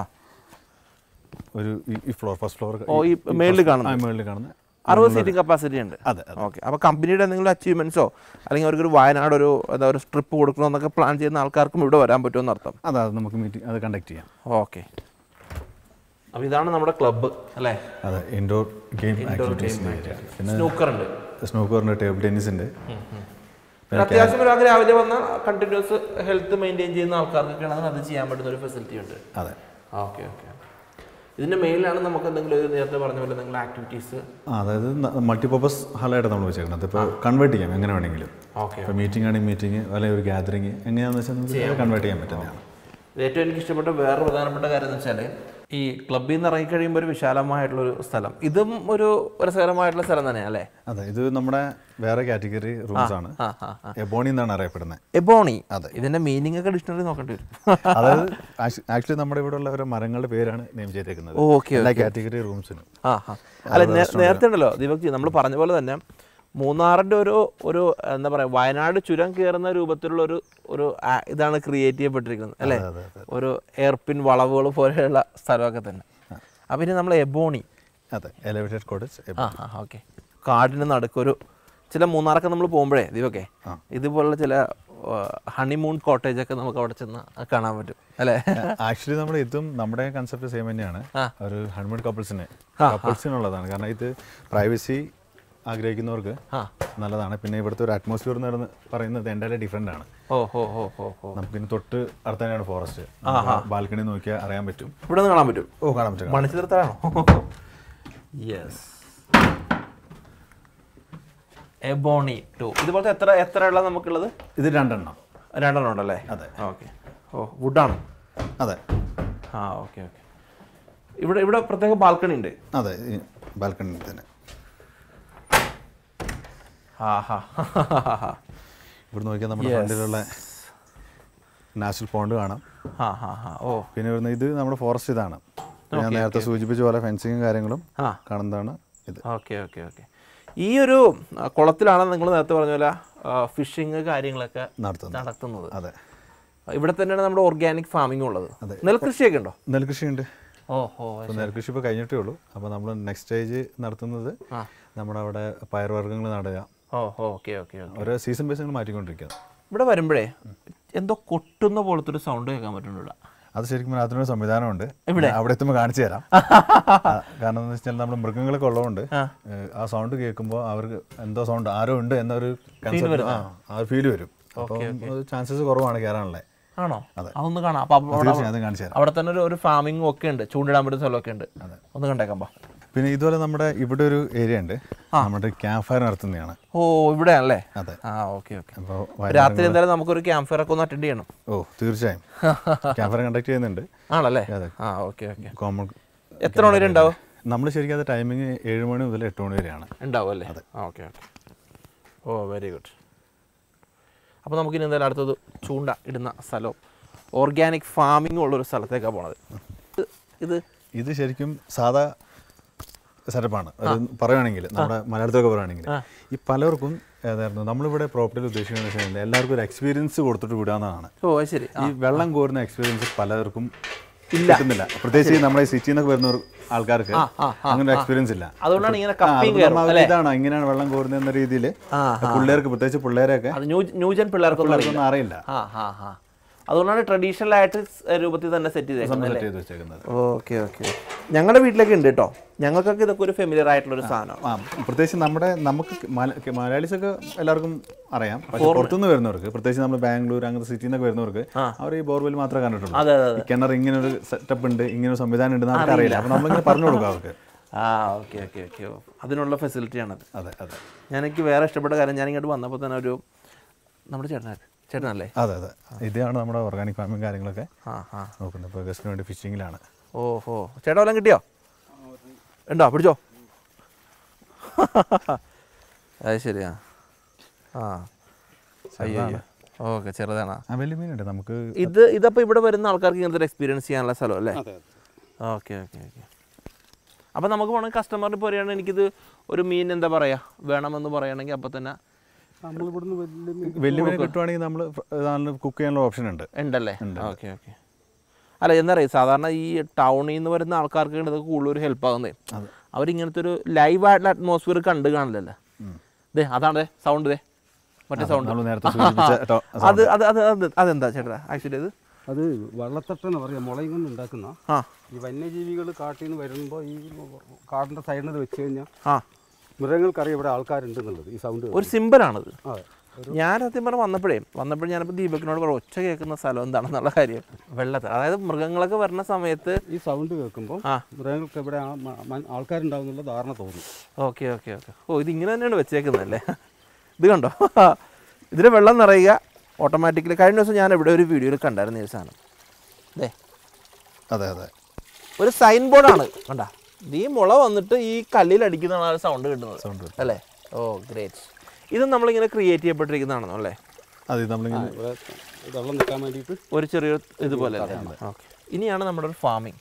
ഒരു ഈ- ഈ ഫ്ലോർ ഫസ്റ്റ് ഫ്ലോർ ഓ, ഈ മേളിൽ കാണുന്നത്? മേളിൽ കാണുന്ന അറുപത് സീറ്റിംഗ് കപ്പാസിറ്റി ഉണ്ട് അതെ അതെ ഓക്കെ അപ്പോൾ കമ്പനിയുടെ എന്തെങ്കിലും അച്ചീവ്മെന്റ്സോ അല്ലെങ്കിൽ അവർക്കൊരു വയനാട് ഒരു എന്താ ഒരു ട്രിപ്പ് കൊടുക്കണമെന്നൊക്കെ പ്ലാൻ ചെയ്യുന്ന ആൾക്കാർക്കും ഇവിടെ വരാൻ പറ്റുമെന്ന് അർത്ഥം അതെ അത് നമുക്ക് മീറ്റിംഗ് അത് കണ്ടക്ട് ചെയ്യാം ഓക്കെ അപ്പോൾ ഇതാണ് നമ്മുടെ ക്ലബ്ബ് അല്ലേ അതെ ഇൻഡോർ ഗെയിം ആക്ടിവിറ്റീസിൻ്റെ ഏരിയ പിന്നെ സ്നൂക്കർ ഉണ്ട് സ്നോക്കറിൻ്റെ ടേബിൾ ടെന്നീസ് ഉണ്ട് പിന്നെ അത്യാവശ്യം ഒരാൾക്ക് രാവിലെ വന്നാൽ കണ്ടിന്യൂസ് ഹെൽത്ത് മെയിൻറ്റെയിൻ ചെയ്യുന്ന ആൾക്കാർക്കൊക്കെ ആണെങ്കിൽ അത് ചെയ്യാൻ പറ്റുന്ന ഒരു ഫെസിലിറ്റി ഉണ്ട് അതെ ഓക്കെ ഓക്കെ ഇതിന്റെ മെയിലാണ് നമുക്ക് എന്തെങ്കിലും ഒരു നേരത്തെ പറഞ്ഞ പോലെ എന്തെങ്കിലും ആക്ടിവിറ്റീസ് ആ അതായത് മൾട്ടിപർപ്പസ് ഹാളായിട്ട് നമ്മൾ വെച്ചേക്കുന്നത് ഇപ്പോൾ കൺവേർട്ട് ചെയ്യാം എങ്ങനെ വേണമെങ്കിലും ഓക്കെ ഇപ്പോൾ മീറ്റിംഗ് ആണെങ്കിൽ മീറ്റിംഗ് അല്ലെങ്കിൽ ഒരു ഗാദറിങ് എങ്ങനെയാണെന്ന് വെച്ചാൽ നമുക്ക് കൺവേർട്ട് ചെയ്യാൻ പറ്റുന്നതാണ് ഏറ്റവും എനിക്ക് ഇഷ്ടപ്പെട്ട വേറെ പ്രധാനപ്പെട്ട കാര്യം എന്ന് വെച്ചാൽ ഈ ക്ലബ്ബിൽ നിന്ന് ഇറങ്ങി കഴിയുമ്പോൾ ഒരു വിശാലമായിട്ടുള്ള ഒരു സ്ഥലം ഇതും ഒരു രസകരമായിട്ടുള്ള സ്ഥലം തന്നെയാണ് അല്ലേ അതെ ഇത് നമ്മുടെ വേറെ കാറ്റഗറി റൂംസ് ആണ് ആ ആ ആ എബോണി എന്നാണ് അറിയപ്പെടുന്നത് എബോണി അതെ. ഇതിന്റെ മീനിങ് ഒക്കെ ഡിക്ഷണറി നോക്കേണ്ടി വരും അതായത് ആക്ച്വലി നമ്മുടെ ഇവിടെ ഉള്ള ഓരോ മരങ്ങളുടെ പേരാണ് നെയിം ചെയ്തേക്കുന്നത് ഓക്കെ എല്ലാ കാറ്റഗറി റൂംസിനും ആ ആ അല്ല നേ- നേരത്തെ ഉണ്ടല്ലോ ദീപക് നമ്മൾ പറഞ്ഞ പോലെ തന്നെ മൂന്നാറിന്റെ ഒരു ഒരു എന്താ പറയാ വയനാട് ചുരം കയറുന്ന രൂപത്തിലുള്ള ഒരു ഒരു ആ- ഇതാണ് ക്രിയേറ്റ് ചെയ്യപ്പെട്ടിരിക്കുന്നത് അല്ലേ അതെ, ഒരു എയർപിൻ വളവുകൾ പോലെയുള്ള സ്ഥലമൊക്കെ തന്നെ അപ്പം ഇനി നമ്മൾ എബോണി അതെ എലിവേറ്റഡ് കോട്ടേജ് ആ ആ ഓക്കെ കാടിന് നടുക്കൊരു ചില മൂന്നാറൊക്കെ നമ്മൾ പോകുമ്പോഴേ ദീപക്കെ ഇതുപോലുള്ള ചില ഹണിമൂൺ കോട്ടേജ് ഒക്കെ നമുക്ക് അവിടെ ചെന്ന് കാണാൻ പറ്റും അല്ലേ ആക്ച്വലി നമ്മൾ ഇതും നമ്മുടെ കൺസെപ്റ്റ് സെയിം തന്നെയാണ് ആ. ഒരു ഹൺമേഡ് കപ്പിൾസിന് കപ്പിൾസിനുള്ളതാണ് കാരണം ഇത് പ്രൈവസി ആഗ്രഹിക്കുന്നവർക്ക് ആ നല്ലതാണ് പിന്നെ ഇവിടുത്തെ ഒരു അറ്റ്മോസ്ഫിയർ എന്ന് പറയുന്നത് പറയുന്നത് എന്തായാലും ഡിഫറെൻ്റ് ആണ് ഓ ഹോ ഹോ ഹോ ഹോ നമുക്കിനി തൊട്ട് അടുത്ത് തന്നെയാണ് ഫോറസ്റ്റ് ബാൽക്കണി നോക്കിയാൽ അറിയാൻ പറ്റും ഇവിടെ നിന്ന് കാണാൻ പറ്റും ഓ കാണാൻ പറ്റും മണിച്ചിത്രത്താണോ യെസ് എബോണി ടു ഇതുപോലത്തെ എത്ര എത്ര ഉള്ള നമുക്കുള്ളത് ഇത് രണ്ടെണ്ണം രണ്ടെണ്ണം ഉണ്ടല്ലേ അതെ. ഓക്കെ ഓ വുഡാണ് അതെ ആ ഓക്കെ ഓക്കെ ഇവിടെ ഇവിടെ പ്രത്യേക ബാൽക്കണി ഉണ്ട് അതെ ഈ ബാൽക്കണി തന്നെ ആ ഹാ ഇവിടെ നോക്കിയാൽ നമ്മുടെ ഫ്രണ്ടിലുള്ള നാച്ചുറൽ പോണ്ട് കാണാം ഹാ ഹാ ഹാ ഓ പിന്നെ വരുന്ന ഇത് നമ്മുടെ ഫോറസ്റ്റ് ഇതാണ് ഞാൻ നേരത്തെ സൂചിപ്പിച്ച പോലെ ഫെൻസിങ്ങും കാര്യങ്ങളും ആ കാണുന്നതാണ് ഇത് ഓക്കെ ഓക്കെ ഓക്കെ ഈ ഒരു ആ, കുളത്തിലാണ് നിങ്ങൾ നേരത്തെ പറഞ്ഞ പോലെ ഫിഷിങ് കാര്യങ്ങളൊക്കെ നടത്തുന്നത് നടത്തുന്നത് അതെ ഇവിടെ തന്നെയാണ് നമ്മുടെ ഓർഗാനിക് ഫാമിംഗ് ഉള്ളത് നെൽകൃഷിയൊക്കെ ഉണ്ടോ നെൽകൃഷിയുണ്ട് ഓ ഓ അപ്പോൾ നെൽകൃഷി ഇപ്പോൾ കഴിഞ്ഞിട്ടേ ഉള്ളൂ അപ്പോൾ നമ്മൾ നെക്സ്റ്റ് സ്റ്റേജ് നടത്തുന്നത് ആ. നമ്മുടെ അവിടെ പയർവർഗ്ഗങ്ങൾ നടുക ഓ ഓക്കെ ഓക്കെ ഓക്കെ ഓരോ സീസൺ ബേസ് നമ്മൾ മാറ്റിക്കൊണ്ടിരിക്കുന്നത് ഇവിടെ വരുമ്പോഴേ എന്തോ കൊട്ടുന്ന പോലത്തെ ഒരു സൗണ്ട് കേൾക്കാൻ പറ്റുന്നുണ്ട് ഇവിടെ അത് ശരിക്കും പറഞ്ഞാൽ അതിനൊരു സംവിധാനമുണ്ട് അവിടെ എത്തുമ്പോൾ കാണിച്ചു തരാം ആ, കാരണം എന്ന് വെച്ചാൽ നമ്മൾ മൃഗങ്ങളൊക്കെ ഉള്ളതുകൊണ്ട് ഏഹ്, ആ സൗണ്ട് കേൾക്കുമ്പോൾ അവർക്ക് എന്തോ സൗണ്ട് ആരോ ഉണ്ട് എന്നൊരു കൺസെപ്റ്റ് ആ ആ ഫീൽ വരും അപ്പോൾ ചാൻസസ് കുറവാണ് കയറാനുള്ളത് ആണോ അതൊന്ന് കാണാം അപ്പൊ അവിടെ- തീർച്ചയായും അത് കാണിച്ചു തരാം അവിടെ തന്നെ ഒരു ഒരു ഫാമിംഗ് ഒക്കെ ഉണ്ട് ചൂണ്ടിടാൻ പറ്റുന്ന സ്ഥലമൊക്കെ ഉണ്ട് ഒന്ന് കണ്ടേക്കാം ബാ പിന്നെ ഇതുപോലെ നമ്മുടെ ഇവിടെ ഒരു ഏരിയ ഉണ്ട് നമ്മുടെ ക്യാമ്പ് ഫയർ നടത്തുന്നതാണ് ഓ ഇവിടെയാണല്ലേ അതെ ആ ഓക്കെ ഓക്കെ അപ്പോൾ രാത്രി എന്തായാലും നമുക്കൊരു ക്യാമ്പ് ഫയർ ഒക്കെ ഒന്ന് അറ്റൻഡ് ചെയ്യണം ഓ തീർച്ചയായും ക്യാമ്പ് ഫയർ കണ്ടക്ട് ചെയ്യുന്നുണ്ട് ആണല്ലേ അതെ. ആ ഓക്കെ ഓക്കെ കോമൺ എത്ര മണി വരെ ഉണ്ടാവും നമ്മൾ ശരിക്കും അത് ടൈമിങ് ഏഴ് മണി മുതൽ എട്ട് മണി വരെയാണ് ഉണ്ടാവും അല്ലേ ആ okay okay oh very good അപ്പോൾ നമുക്കിനി എന്തായാലും അടുത്തത് ചൂണ്ട ഇടുന്ന സ്ഥലവും ഓർഗാനിക് ഫാമിംഗ് ഉള്ളൊരു സ്ഥലത്തേക്കാണ് പോണത് ഇത് ഇത് ഇത് ശരിക്കും സാധാ സെറ്റപ്പാണ് അത് പറയുകയാണെങ്കിൽ നമ്മുടെ മലയാളത്തിലൊക്കെ പറയുകയാണെങ്കിൽ ഈ പലർക്കും ഏതായിരുന്നു നമ്മളിവിടെ പ്രോപ്പർട്ടിയിൽ ഉദ്ദേശിക്കുന്നത് വെച്ചാൽ എല്ലാവർക്കും ഒരു എക്സ്പീരിയൻസ് കൊടുത്തിട്ട് വിടാവുന്നതാണ് ഓ അത് ശരി ഈ വെള്ളം കോരുന്ന എക്സ്പീരിയൻസ് പലർക്കും കിട്ടുന്നില്ല പ്രത്യേകിച്ച് നമ്മുടെ ഈ സിറ്റിയിൽ നിന്നൊക്കെ വരുന്ന ഒരു ആൾക്കാർക്ക് അങ്ങനെ എക്സ്പീരിയൻസ് ഇല്ല അതുകൊണ്ടാണ് ഇങ്ങനെ ആ, കപ്പിങ് അതുകൊണ്ട് നമ്മൾ ഇതാണ് ഇങ്ങനെയാണ് വെള്ളം കോരുന്നത് എന്ന രീതിയിൽ പിള്ളേർക്ക് പ്രത്യേകിച്ച് പിള്ളേരെയൊക്കെ അത് ന്യൂ ന്യൂജൻ പിള്ളേർക്കൊന്നും അറിയില്ല പിള്ളേർക്കൊന്നും അറിയില്ല ആ ഹാ ഹാ അതുകൊണ്ടാണ് ട്രഡീഷണൽ ആയിട്ട് സ് രൂപത്തിൽ തന്നെ സെറ്റ് ചെയ്തേക്കുന്നത് സെറ്റ് ചെയ്ത് വെച്ചേക്കുന്നത് ഓക്കെ ഓക്കെ ഞങ്ങളുടെ വീട്ടിലൊക്കെ ഉണ്ട് കേട്ടോ ഞങ്ങൾക്കൊക്കെ ഇതൊക്കെ ഒരു ഫെമിലിയർ ആയിട്ടുള്ള ഒരു സാധനം ആ പ്രത്യേകിച്ച് നമ്മുടെ നമുക്ക് മല- മലയാളീസൊക്കെ എല്ലാവർക്കും അറിയാം പക്ഷെ പുറത്തുനിന്ന് വരുന്നവർക്ക് പ്രത്യേകിച്ച് നമ്മൾ ബാംഗ്ലൂർ അങ്ങനത്തെ സിറ്റിയിൽ നിന്നൊക്കെ വരുന്നവർക്ക് അവർ ഈ ബോർവെൽ മാത്രമേ കണ്ടിട്ടുള്ളൂ അതെ അതെ ഈ കിണർ ഇങ്ങനെ ഒരു സെറ്റപ്പ് ഉണ്ട് ഇങ്ങനെ ഒരു സംവിധാനം ഉണ്ട് നമുക്ക് അറിയില്ല അപ്പൊ നമ്മളിങ്ങനെ പറഞ്ഞു കൊടുക്കാം അവർക്ക് ആ ഓക്കെ ഓക്കെ ഓക്കെ അതിനുള്ള ഫെസിലിറ്റിയാണത് അതെ അതെ ഞാൻ എനിക്ക് വേറെ ഇഷ്ടപ്പെട്ട കാര്യം ഞാൻ ഇങ്ങോട്ട് വന്നപ്പോൾ തന്നെ ഒരു നമ്മുടെ ചേട്ടനാണ് ചേട്ടനല്ലേ അതെ അതെ ഇതാണ് നമ്മുടെ ഓർഗാനിക് ഫാമിങ് കാര്യങ്ങളൊക്കെ ആ ആ നോക്കുന്നത് ഇപ്പോൾ ഗസ്റ്റിന് വേണ്ടി ഫിഷിങ്ങിലാണ് ഓഹോ ചേട്ടാ വല്ലതും കിട്ടിയോ ഉണ്ടോ പിടിച്ചോ അത് ശരിയാ ആ അയ്യോ അയ്യോ ഓക്കെ ചെറുതാണ് ആ വലിയ മീനുണ്ട് നമുക്ക് ഇത് ഇതപ്പോൾ ഇവിടെ വരുന്ന ആൾക്കാർക്ക് ഇങ്ങനത്തെ ഒരു എക്സ്പീരിയൻസ് ചെയ്യാനുള്ള സ്ഥലം അല്ലേ അതെ ഓക്കെ ഓക്കെ ഓക്കെ അപ്പോൾ നമുക്ക് വേണമെങ്കിൽ കസ്റ്റമറിന് പറയുകയാണെങ്കിൽ എനിക്കിത് ഒരു മീൻ എന്താ പറയുക വേണമെന്ന് പറയുകയാണെങ്കിൽ അപ്പോൾ തന്നെ നമ്മളിവിടുന്ന് വലിയ മീൻ വലിയ മീൻ കിട്ടുവാണെങ്കിൽ നമ്മൾ കുക്ക് ചെയ്യാനുള്ള ഓപ്ഷൻ ഉണ്ട് ഉണ്ടല്ലേ ഓക്കെ ഓക്കെ അല്ല എന്താ പറയുക സാധാരണ ഈ ടൗണിൽ നിന്ന് വരുന്ന ആൾക്കാർക്ക് ഇതൊക്കെ കൂടുതൽ ഒരു ഹെൽപ്പ് ആകുന്നേ അവരിങ്ങനത്തെ ഒരു ലൈവ് ആയിട്ടുള്ള അറ്റ്മോസ്ഫിയർ കണ്ടു കാണില്ലല്ലേ ദേ അതാണ് സൗണ്ട് ദേ മറ്റേ സൗണ്ട് നമ്മൾ നേരത്തെ സൂചിപ്പിച്ച ടോ- അത് അത് അത് അത് അതെന്താ ചേട്ടാ ആക്ച്വലി അത് അത് വള്ളത്തട്ടെന്ന് പറയാം മുളയും കൊണ്ട് ഉണ്ടാക്കുന്ന ആ ഈ വന്യജീവികൾ കാട്ടിൽ നിന്ന് വരുമ്പോൾ ഈ കാടിൻ്റെ സൈഡിൽ നിന്ന് വെച്ച് കഴിഞ്ഞാൽ ആ മൃഗങ്ങൾക്കറിയാം ഇവിടെ ആൾക്കാരുണ്ടെന്നുള്ളത് ഈ സൗണ്ട് ഒരു സിമ്പിളാണത് അതെ ഞാൻ സത്യം പറഞ്ഞ വന്നപ്പോഴേ വന്നപ്പോഴേ ഞാനിപ്പോൾ ദീപകിനോട് പറഞ്ഞു ഒച്ച കേൾക്കുന്ന സ്ഥലം എന്താണെന്നുള്ള കാര്യം വെള്ളത്തിൽ അതായത് മൃഗങ്ങളൊക്കെ വരുന്ന സമയത്ത് ഈ സൗണ്ട് കേൾക്കുമ്പോൾ ആ. മൃഗങ്ങൾക്ക് ഇവിടെ ആ മ- മ- ആൾക്കാരുണ്ടാവുന്നുള്ള ധാരണ തോന്നും ഓക്കെ ഓക്കെ ഓക്കെ ഓ ഇത് ഇങ്ങനെ തന്നെയാണ് വെച്ചേക്കുന്നതല്ലേ ഇത് കണ്ടോ ഇതിൽ വെള്ളം നിറയുക ഓട്ടോമാറ്റിക്കലി കഴിഞ്ഞ ദിവസം ഞാൻ ഇവിടെ ഒരു വീഡിയോയിൽ കണ്ടായിരുന്നു ഈ സാധനം അതെ അതെ അതെ ഒരു സൈൻ ബോർഡാണ് കണ്ട ഈ മുള വന്നിട്ട് ഈ കല്ലിൽ അടിക്കുന്നതാണ് ആ സൗണ്ട് കിട്ടുന്നത് സൗണ്ട് അല്ലേ ഓ ഗ്രേറ്റ് ഇത് നമ്മളിങ്ങനെ ക്രിയേറ്റ് ചെയ്യപ്പെട്ടിരിക്കുന്നതാണോ അല്ലേ അത് നമ്മളിങ്ങനെ ഇവിടെ വെള്ളം നിൽക്കാൻ വേണ്ടിയിട്ട് ഒരു ചെറിയൊരു ഇതുപോലെ ഓക്കെ ഇനിയാണ് നമ്മുടെ ഒരു ഫാമിങ്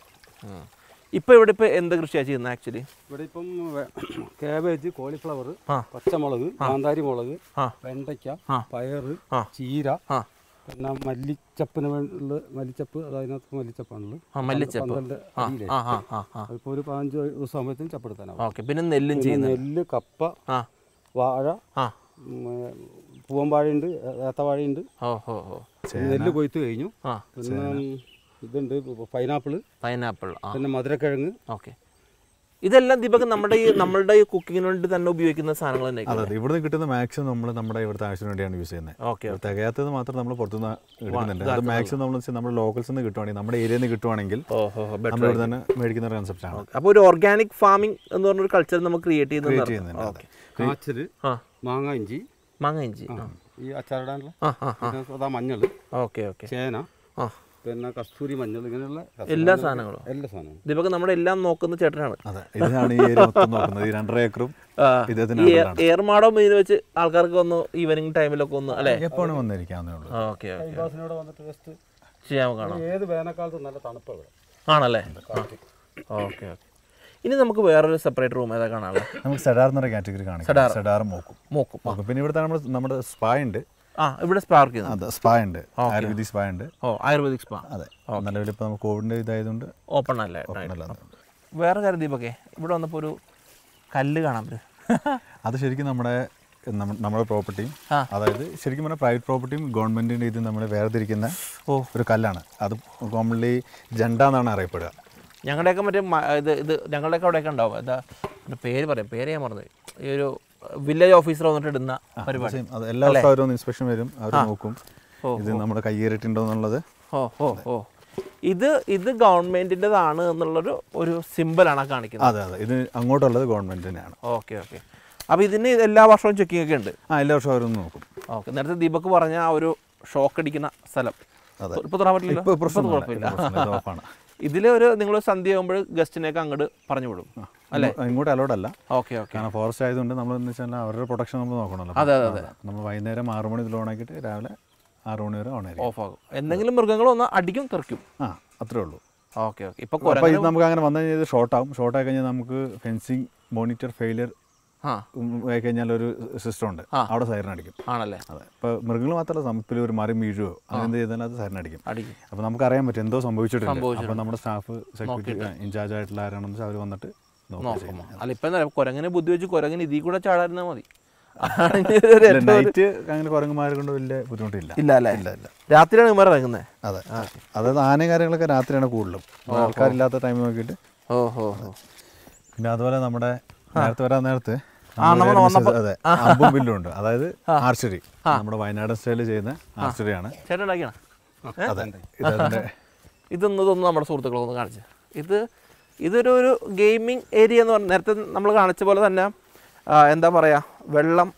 ഇപ്പോൾ ഇവിടെ ഇപ്പോൾ എന്ത് കൃഷിയാണ് ചെയ്യുന്നത് ആക്ച്വലി ഇവിടെ ഇപ്പം വെ- കാബേജ് കോളിഫ്ലവർ ആ. പച്ചമുളക് കാന്താരി മുളക് ആ. വെണ്ടയ്ക്ക ആ. പയറ് ആ. ചീര ആ പിന്നെ മല്ലിച്ചപ്പിന് വേണ്ടിയുള്ള മല്ലിച്ചപ്പ് അത് അതിനകത്ത് മല്ലിച്ചപ്പാണുള്ളത് ആ മല്ലിച്ചപ്പ് പന്ത്രണ്ട് ആ അടിയിലേ ആ ആ ആ ആ അതിപ്പോൾ ഒരു പതിനഞ്ച് ദിവസം ആകുമ്പോഴത്തേക്കും ചപ്പെടുത്താനാവും ഓക്കെ പിന്നെ നെല്ലും പിന്നെ ചെയ്യുന്നത് നെല്ല് കപ്പ ആ വാഴ ആ ഉം, പൂവൻവാഴയുണ്ട് ഏത്തവാഴയുണ്ട് ഓ ഹോ ഹോ നെല്ല് കൊയ്ത്ത് കഴിഞ്ഞു ആ പിന്നെ ഇതുണ്ട് പൈനാപ്പിള് പൈനാപ്പിൾ ആ പിന്നെ മധുരക്കിഴങ്ങ് ഓക്കെ ഇതെല്ലാം ദീപക് നമ്മുടെ ഈ നമ്മളുടെ ഈ കുക്കിങ്ങിന് വേണ്ടി തന്നെ ഉപയോഗിക്കുന്ന സാധനങ്ങൾ തന്നെ അതെ അതെ ഇവിടുന്ന് കിട്ടുന്ന മാക്സിമം നമ്മൾ നമ്മുടെ ഇവിടുത്തെ ആവശ്യത്തിന് വേണ്ടിയാണ് യൂസ് ചെയ്യുന്നത് ഓക്കെ തികയാത്തത് മാത്രം നമ്മൾ പുറത്തുനിന്ന് എടുക്കുന്നുണ്ട് അത് മാക്സിമം നമ്മൾ നമ്മുടെ ലോക്കൽസ് നിന്ന് കിട്ടുവാണെങ്കിൽ നമ്മുടെ ഏരിയയിൽ നിന്ന് കിട്ടുവാണെങ്കിൽ ഓ ഹോ ഹോ ബെറ്റർ നമ്മൾ ഇവിടെ തന്നെ മേടിക്കുന്ന ഒരു കൺസെപ്റ്റാണ് അപ്പോൾ ഒരു ഓർഗാനിക് ഫാമിംഗ് എന്ന് പറഞ്ഞൊരു കൾച്ചർ നമുക്ക് ക്രിയേറ്റ് ക്രിയേറ്റ് ചെയ്യുന്നത് ചെയ്യുന്നുണ്ട് അതെ. കാച്ചില് ആ മാങ്ങ ഇഞ്ചി മാങ്ങ ഇഞ്ചി ആ ഈ അച്ചാറിടാനുള്ള ആ ആ പിന്നെ അതാ മഞ്ഞൾ ഓക്കെ ഓക്കെ ചേന ആ പിന്നെ കസ്തൂരി മഞ്ഞൾ ഇങ്ങനെയുള്ള എല്ലാ സാധനങ്ങളും എല്ലാ സാധനവും ദീപക് നമ്മുടെ എല്ലാം നോക്കുന്ന ചേട്ടനാണ് അതെ ഇതിനാണ് ഈ ഏരിയ മൊത്തം നോക്കുന്നത് ഈ രണ്ടര ഏക്കറും ആ, ഇദ്ദേഹത്തിന് ഈ ഏർമാടോ മീൻ വെച്ച് ആൾക്കാർക്ക് ഒന്ന് ഈവനിങ് ടൈമിലൊക്കെ ഒന്ന് അല്ലേ എപ്പോഴും വന്നിരിക്കാവുന്നേ ഉള്ളൂ ഓക്കെ ഓക്കെ കൈലാസിനോട് വന്നിട്ട് ജസ്റ്റ് ചെയ്യാൻ കാണാം ഏത് വേനൽക്കാലത്തും നല്ല തണുപ്പ് ഇവിടെ ആണല്ലേ ഓക്കെ ഓക്കെ ഇനി നമുക്ക് വേറൊരു സെപ്പറേറ്റ് റൂം ഏതാ കാണാനുള്ളത് നമുക്ക് സെഡാർ എന്നൊരു കാറ്റഗറി കാണിക്കാം സെഡാർ മോക്കും മൂക്കും മോക്കും പിന്നെ ഇവിടുത്തെ നമ്മൾ നമ്മുടെ സ്പാ ഉണ്ട് ആ ഇവിടെ സ്പാർക്ക് ചെയ്യുന്നത് അതെ സ്പാ ഉണ്ട് ആയുർവേദിക് സ്പാ ഉണ്ട് ഓ ആയുർവേദിക് സ്പാ അതെ നിലവിൽ ഇപ്പോൾ നമുക്ക് കോവിഡിൻ്റെ ഇതായതുകൊണ്ട് ഓപ്പൺ അല്ലേ നല്ലതാണ്. വേറെ കാര്യം ദീപക്കെ ഇവിടെ വന്നപ്പോൾ ഒരു കല്ല് കാണാൻ പറ്റും അത് ശരിക്കും നമ്മുടെ നമ്മ- നമ്മുടെ പ്രോപ്പർട്ടിയും ആ. അതായത് ശരിക്കും പറഞ്ഞാൽ പ്രൈവറ്റ് പ്രോപ്പർട്ടിയും ഗവൺമെൻറ്റിൻ്റെ ഇത് നമ്മൾ വേർതിരിക്കുന്ന ഓ. ഒരു കല്ലാണ് അത് കോമൺലി ജണ്ട എന്നാണ് അറിയപ്പെടുക ഞങ്ങളുടെയൊക്കെ മറ്റേ മ- ഇത് ഇത് ഞങ്ങളുടെയൊക്കെ അവിടെയൊക്കെ ഉണ്ടാവും എന്താ എൻ്റെ പേര് പറയാം പേര് ഞാൻ മറന്നു ഈ ഒരു വില്ലേജ് ഓഫീസർ വന്നിട്ട് ഇടുന്ന പരിപാടി Same. അത് എല്ലാ ദിവസവും അവരൊന്ന് ഇൻസ്പെക്ഷൻ വരും അവർ നോക്കും ഓ, ഇത് നമ്മുടെ കയ്യേറിയിട്ടുണ്ടോ എന്നുള്ളത് ഓ ഓ ഓ ഇത് ഇത് ഗവൺമെൻറ്റിൻ്റെതാണ് എന്നുള്ളൊരു ഒരു സിമ്പിളാണ് ആ കാണിക്കുന്നത് അതെ അതെ ഇത് അങ്ങോട്ടുള്ളത് ഗവൺമെൻറ് തന്നെയാണ് ഓക്കെ ഓക്കെ അപ്പോൾ ഇതിന് എല്ലാ വർഷവും ചെക്കിംഗ് ഒക്കെ ഉണ്ട് ആ എല്ലാ വർഷവും അവരൊന്ന് നോക്കും ഓക്കെ നേരത്തെ ദീപക് പറഞ്ഞ ആ ഒരു ഷോക്ക് അടിക്കുന്ന സ്ഥലം അതെ. ഇപ്പോൾ തുറക്കാൻ പറ്റില്ല ഇപ്പോൾ പ്രശ്നമൊന്നുമില്ല. കുഴപ്പമില്ല ഇപ്പോൾ പ്രശ്നമില്ല. ഇത് ഓഫാണ്. ഇതിൽ ഒരു നിങ്ങൾ സന്ധ്യ ആകുമ്പോൾ ഗസ്റ്റിനെയൊക്കെ അങ്ങോട്ട് പറഞ്ഞു വിടും അല്ലേ ഇങ്ങോ- ഇങ്ങോട്ട് അലോഡ് അല്ല ഓക്കെ ഓക്കെ കാരണം ഫോറസ്റ്റ് ആയതുകൊണ്ട് നമ്മൾ എന്ന് വെച്ചാൽ അവരുടെ പ്രൊട്ടക്ഷൻ നമ്മൾ നോക്കണമല്ലോ അതെ, അതെ, അതെ. നമ്മൾ വൈകുന്നേരം ആറ് മണി ഇതിൽ ഓണാക്കിയിട്ട് രാവിലെ ആറ് മണി വരെ ഓണായിരിക്കും ഓഫ് ആകും എന്തെങ്കിലും മൃഗങ്ങൾ വന്ന് അടിക്കും തെറിക്കും ആ അത്രേ ഉള്ളൂ ഓക്കെ ഓക്കെ ഇപ്പോൾ അപ്പോൾ കുരങ്ങ് ഇത് നമുക്ക് അങ്ങനെ വന്നു കഴിഞ്ഞാൽ ഇത് ഷോർട്ട് ആവും ഷോർട്ട് ആയി കഴിഞ്ഞാൽ നമുക്ക് ഫെൻസിങ് മോണിറ്റർ ഫെയിലിയർ ആ ആയി കഴിഞ്ഞാൽ ഒരു സിസ്റ്റം ഉണ്ട് അവിടെ സൈറൻ അടിക്കും ആണല്ലേ അതെ ഇപ്പോൾ മൃഗങ്ങൾ മാത്രമല്ല നമ്മപ്പിൽ ഒരു മറി വീഴുവോ അങ്ങനെ എന്ത് ചെയ്താലും അത് സൈറൻ അടിക്കും അടിക്കും അപ്പോൾ നമുക്ക് അറിയാൻ പറ്റും എന്തോ സംഭവിച്ചിട്ടുണ്ട് അപ്പോൾ നമ്മുടെ സ്റ്റാഫ് സെക്യൂരിറ്റി ഇൻചാർജ് ആയിട്ടുള്ള ആരാണെന്ന് വെച്ചാൽ അവർ വന്നിട്ട് നോക്കും നോക്കുമോ അല്ല ഇപ്പം എന്താ കുരങ്ങിനെ ബുദ്ധി വെച്ച് കുരങ്ങിന് ഇതിൽ കൂടെ ചാടായിരുന്നാൽ മതി അതാണ് ഇതിന്റെ ഒരു ഏറ്റവും ഒരു- നൈറ്റ് അങ്ങനെ കുരങ്ങന്മാരെ കൊണ്ട് വലിയ ബുദ്ധിമുട്ടില്ല ഇല്ല അല്ലേ ഇല്ല ഇല്ല രാത്രിയാണ് ഇവർ ഇറങ്ങുന്നത് അതെ അതായത് ആനയും കാര്യങ്ങളൊക്കെ രാത്രിയാണ് കൂടുതലും ആൾക്കാരില്ലാത്ത ടൈം നോക്കിയിട്ട് ഓ ഹോ ഹോ പിന്നെ അതുപോലെ നമ്മുടെ നേരത്തെ വരാൻ നേരത്ത് ആ, നമ്മൾ നമ്മള് വന്നപ്പോ- അതെ അമ്പും ബില്ലും ഉണ്ട് അതായത് ആർച്ചറി നമ്മുടെ വയനാടൻ സ്റ്റൈലിൽ ചെയ്യുന്ന ആർച്ചറിയാണ് ചേട്ടൻ ഉണ്ടാക്കിയാണ് അതെ ഇതതിന്റെ ഇതൊന്നും ഇതൊന്നും നമ്മുടെ സുഹൃത്തുക്കളൊന്ന് കാണിച്ച് ഇത് ഇതൊരു ഒരു ഗെയിമിംഗ് ഏരിയ എന്ന് പറഞ്ഞാൽ നേരത്തെ നമ്മൾ കാണിച്ച പോലെ തന്നെ ആ, എന്താ പറയുക വെള്ളം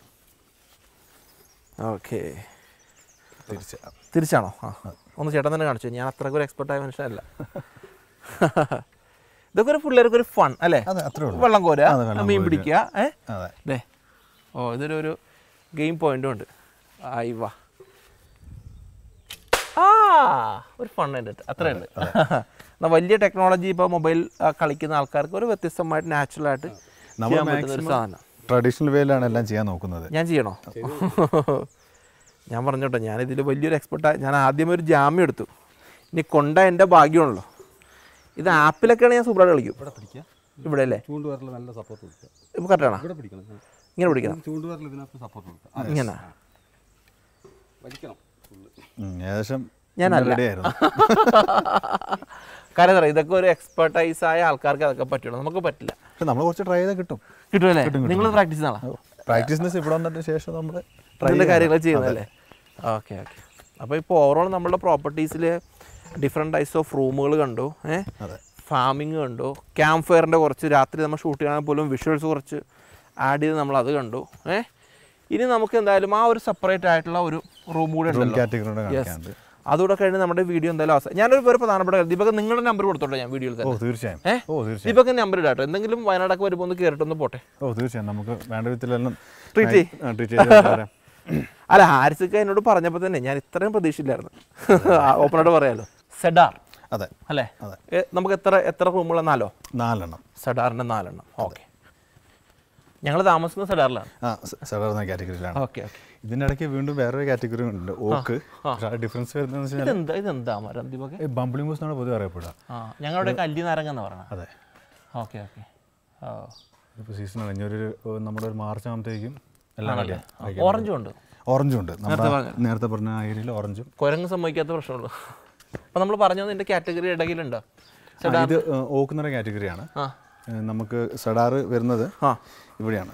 ഓക്കെ തിരിച്ച് തിരിച്ചാണോ ആ ഒന്ന് ചേട്ടൻ തന്നെ കാണിച്ചു ഞാൻ അത്രയ്ക്ക് ഒരു എക്സ്പെർട്ടായ മനുഷ്യനല്ല ഇതൊക്കെ ഒരു പിള്ളേർക്ക് ഒരു ഫൺ അല്ലേ അതെ അത്രേ ഉള്ളൂ വെള്ളം കോരുക അതെ, വെള്ളം മീൻ കോരുക. പിടിക്കുക ഏ അതെ ദേ ഓ ഇതൊരു ഒരു ഗെയിം പോയിന്റും ഉണ്ട് ആയി വാ ഒരു ഫൺ ഉണ്ട് അത്രേ ഉണ്ട് എന്നാ വലിയ ടെക്നോളജി ഇപ്പോൾ മൊബൈൽ കളിക്കുന്ന ആൾക്കാർക്ക് ഒരു വ്യത്യസ്തമായിട്ട് നാച്ചുറലായിട്ട് നമ്മൾ ചെയ്യാൻ പറ്റുന്ന ഒരു സാധനം ട്രഡീഷണൽ വേയിലാണ് എല്ലാം ചെയ്യാൻ നോക്കുന്നത് ഞാൻ ചെയ്യണോ ഞാൻ പറഞ്ഞോട്ടെ ഞാനിതിൽ വലിയൊരു എക്സ്പെർട്ട് ഞാൻ ആദ്യമേ ഒരു ജാമ്യം എടുത്തു ഇനി കൊണ്ട എൻ്റെ ഭാഗ്യമാണല്ലോ ഇത് ആപ്പിലൊക്കെയാണ് ഞാൻ സൂപ്പറായിട്ട് കളിക്കും ഇവിടെ പിടിക്കുക ഇവിടെ അല്ലേ ചൂണ്ടുവരൽ നല്ല സപ്പോർട്ട് കൊടുക്കുക ഇപ്പോൾ കറക്റ്റാണോ ഇവിടെ പിടിക്കണം ഇങ്ങനെ പിടിക്കണം ചൂണ്ടുവരൽ ഇതിനകത്ത് സപ്പോർട്ട് കൊടുക്കുക ഇങ്ങനെ വലിക്കണം ഫുള്ള് ഉം, ഏകദേശം ഞാനല്ല. റെഡി ആയിരുന്നു കാരണം എന്താ ഇതൊക്കെ ഒരു എക്സ്പെർട്ടൈസ് ആയ ആൾക്കാർക്ക് അതൊക്കെ പറ്റുള്ളൂ നമുക്ക് പറ്റില്ല പക്ഷെ നമ്മൾ കുറച്ച് ട്രൈ ചെയ്താൽ കിട്ടും കിട്ടുമല്ലേ നിങ്ങൾ പ്രാക്ടീസ് നാളെ പ്രാക്ടീസിന് ഇവിടെ വന്നതിന് ശേഷം നമ്മൾ ഇതിൻ്റെ കാര്യങ്ങൾ ചെയ്യുന്നതല്ലേ ഓക്കെ ഓക്കെ അപ്പോൾ ഇപ്പോൾ ഓവറോൾ നമ്മുടെ പ്രോപ്പർട്ടീസിൽ ഡിഫറെൻറ്റ് ടൈപ്സ് ഓഫ് റൂമുകൾ കണ്ടു ഏഹ് അതെ ഫാമിങ് കണ്ടു ക്യാമ്പ് ഫയറിൻ്റെ കുറച്ച് രാത്രി നമ്മൾ ഷൂട്ട് ചെയ്യാൻ പോലും വിഷ്വൽസ് കുറച്ച് ആഡ് ചെയ്ത് നമ്മൾ അത് കണ്ടു ഏഹ് ഇനി നമുക്ക് എന്തായാലും ആ ഒരു സെപ്പറേറ്റ് ആയിട്ടുള്ള ഒരു റൂം കൂടെ റൂം ഉണ്ടല്ലോ കാറ്റഗറി കാണിക്കാനുണ്ട് അതുകൂടെ കഴിഞ്ഞ് നമ്മുടെ വീഡിയോ എന്തായാലും അവസാനം ഞാനൊരു ഒരു പ്രധാനപ്പെട്ട കാര്യം ദീപക് നിങ്ങളുടെ നമ്പർ കൊടുത്തോട്ടെ ഞാൻ വീഡിയോയിൽ ഓ തന്നെ തീർച്ചയായും ഏ? ഓ തീർച്ചയായും ദീപക് നമ്പർ ഇടാട്ടോ എന്തെങ്കിലും വയനാടൊക്കെ വരുമ്പോൾ ഒന്ന് കയറിട്ടൊന്ന് പോട്ടെ ഓ തീർച്ചയായും നമുക്ക് വേണ്ട വിധത്തിലെല്ലാം Treat ചെയ്യ്. ട്രീറ്റ് ചെയ്ത് അല്ല ഹാരിസൊക്കെ എന്നോട് പറഞ്ഞപ്പോൾ തന്നെ ഞാൻ ഇത്രയും പ്രതീക്ഷയില്ലായിരുന്നു ഓപ്പണായിട്ട് പറയാലോ സെഡാർ അതെ അല്ലേ അതെ. ഏ, നമുക്ക് എത്ര എത്ര റൂമുള്ള നാലോ നാലെണ്ണം സെഡാറിൻ്റെ നാലെണ്ണം ഓക്കെ ഞങ്ങൾ താമസിക്കുന്നത് സെഡാറിലാണ് ആ സാധാരണ കാറ്റഗറിയിലാണ് ഓക്കെ ഓക്കെ ഇതിൻ്റെ ഇടയ്ക്ക് വീണ്ടും വേറൊരു കാറ്റഗറി ഉണ്ട് ഓക്ക് പക്ഷേ ആ ഡിഫറൻസ് വരുന്നതെന്ന് വെച്ച് കഴിഞ്ഞാൽ ഇതെന്താ ഇതെന്താ മരം ദീപക് ബംബിളി മൂസ് എന്നാണ് പൊതുവെ അറിയപ്പെടുക ആ ഞങ്ങളുടെ കല്ലി നാരങ്ങ എന്ന് പറയണം അതെ ഓക്കെ ഓക്കെ ഓ ഇപ്പോൾ സീസൺ കഴിഞ്ഞൊരു ഒരു- നമ്മുടെ ഒരു മാർച്ച് ആകുമ്പോഴത്തേക്കും എല്ലാം ആണല്ലേ റെഡിയാണ് ഓറഞ്ചും ഉണ്ട് ഓറഞ്ചും ഉണ്ട് നമ്മുടെ നേരത്തെ പറഞ്ഞ ആ ഏരിയയിൽ ഓറഞ്ചും കുരങ്ങ് സമ്മതിക്കാത്ത പ്രശ്നമുള്ളൂ അപ്പം നമ്മൾ പറഞ്ഞു ഇതിൻ്റെ കാറ്റഗറി ഇടയിലുണ്ടോ ആ, ഇത് ഓക്ക് എന്ന് പറയുന്ന കാറ്റഗറിയാണ് ആ നമുക്ക് സഡാറ് വരുന്നത് ആ ഇവിടെയാണ്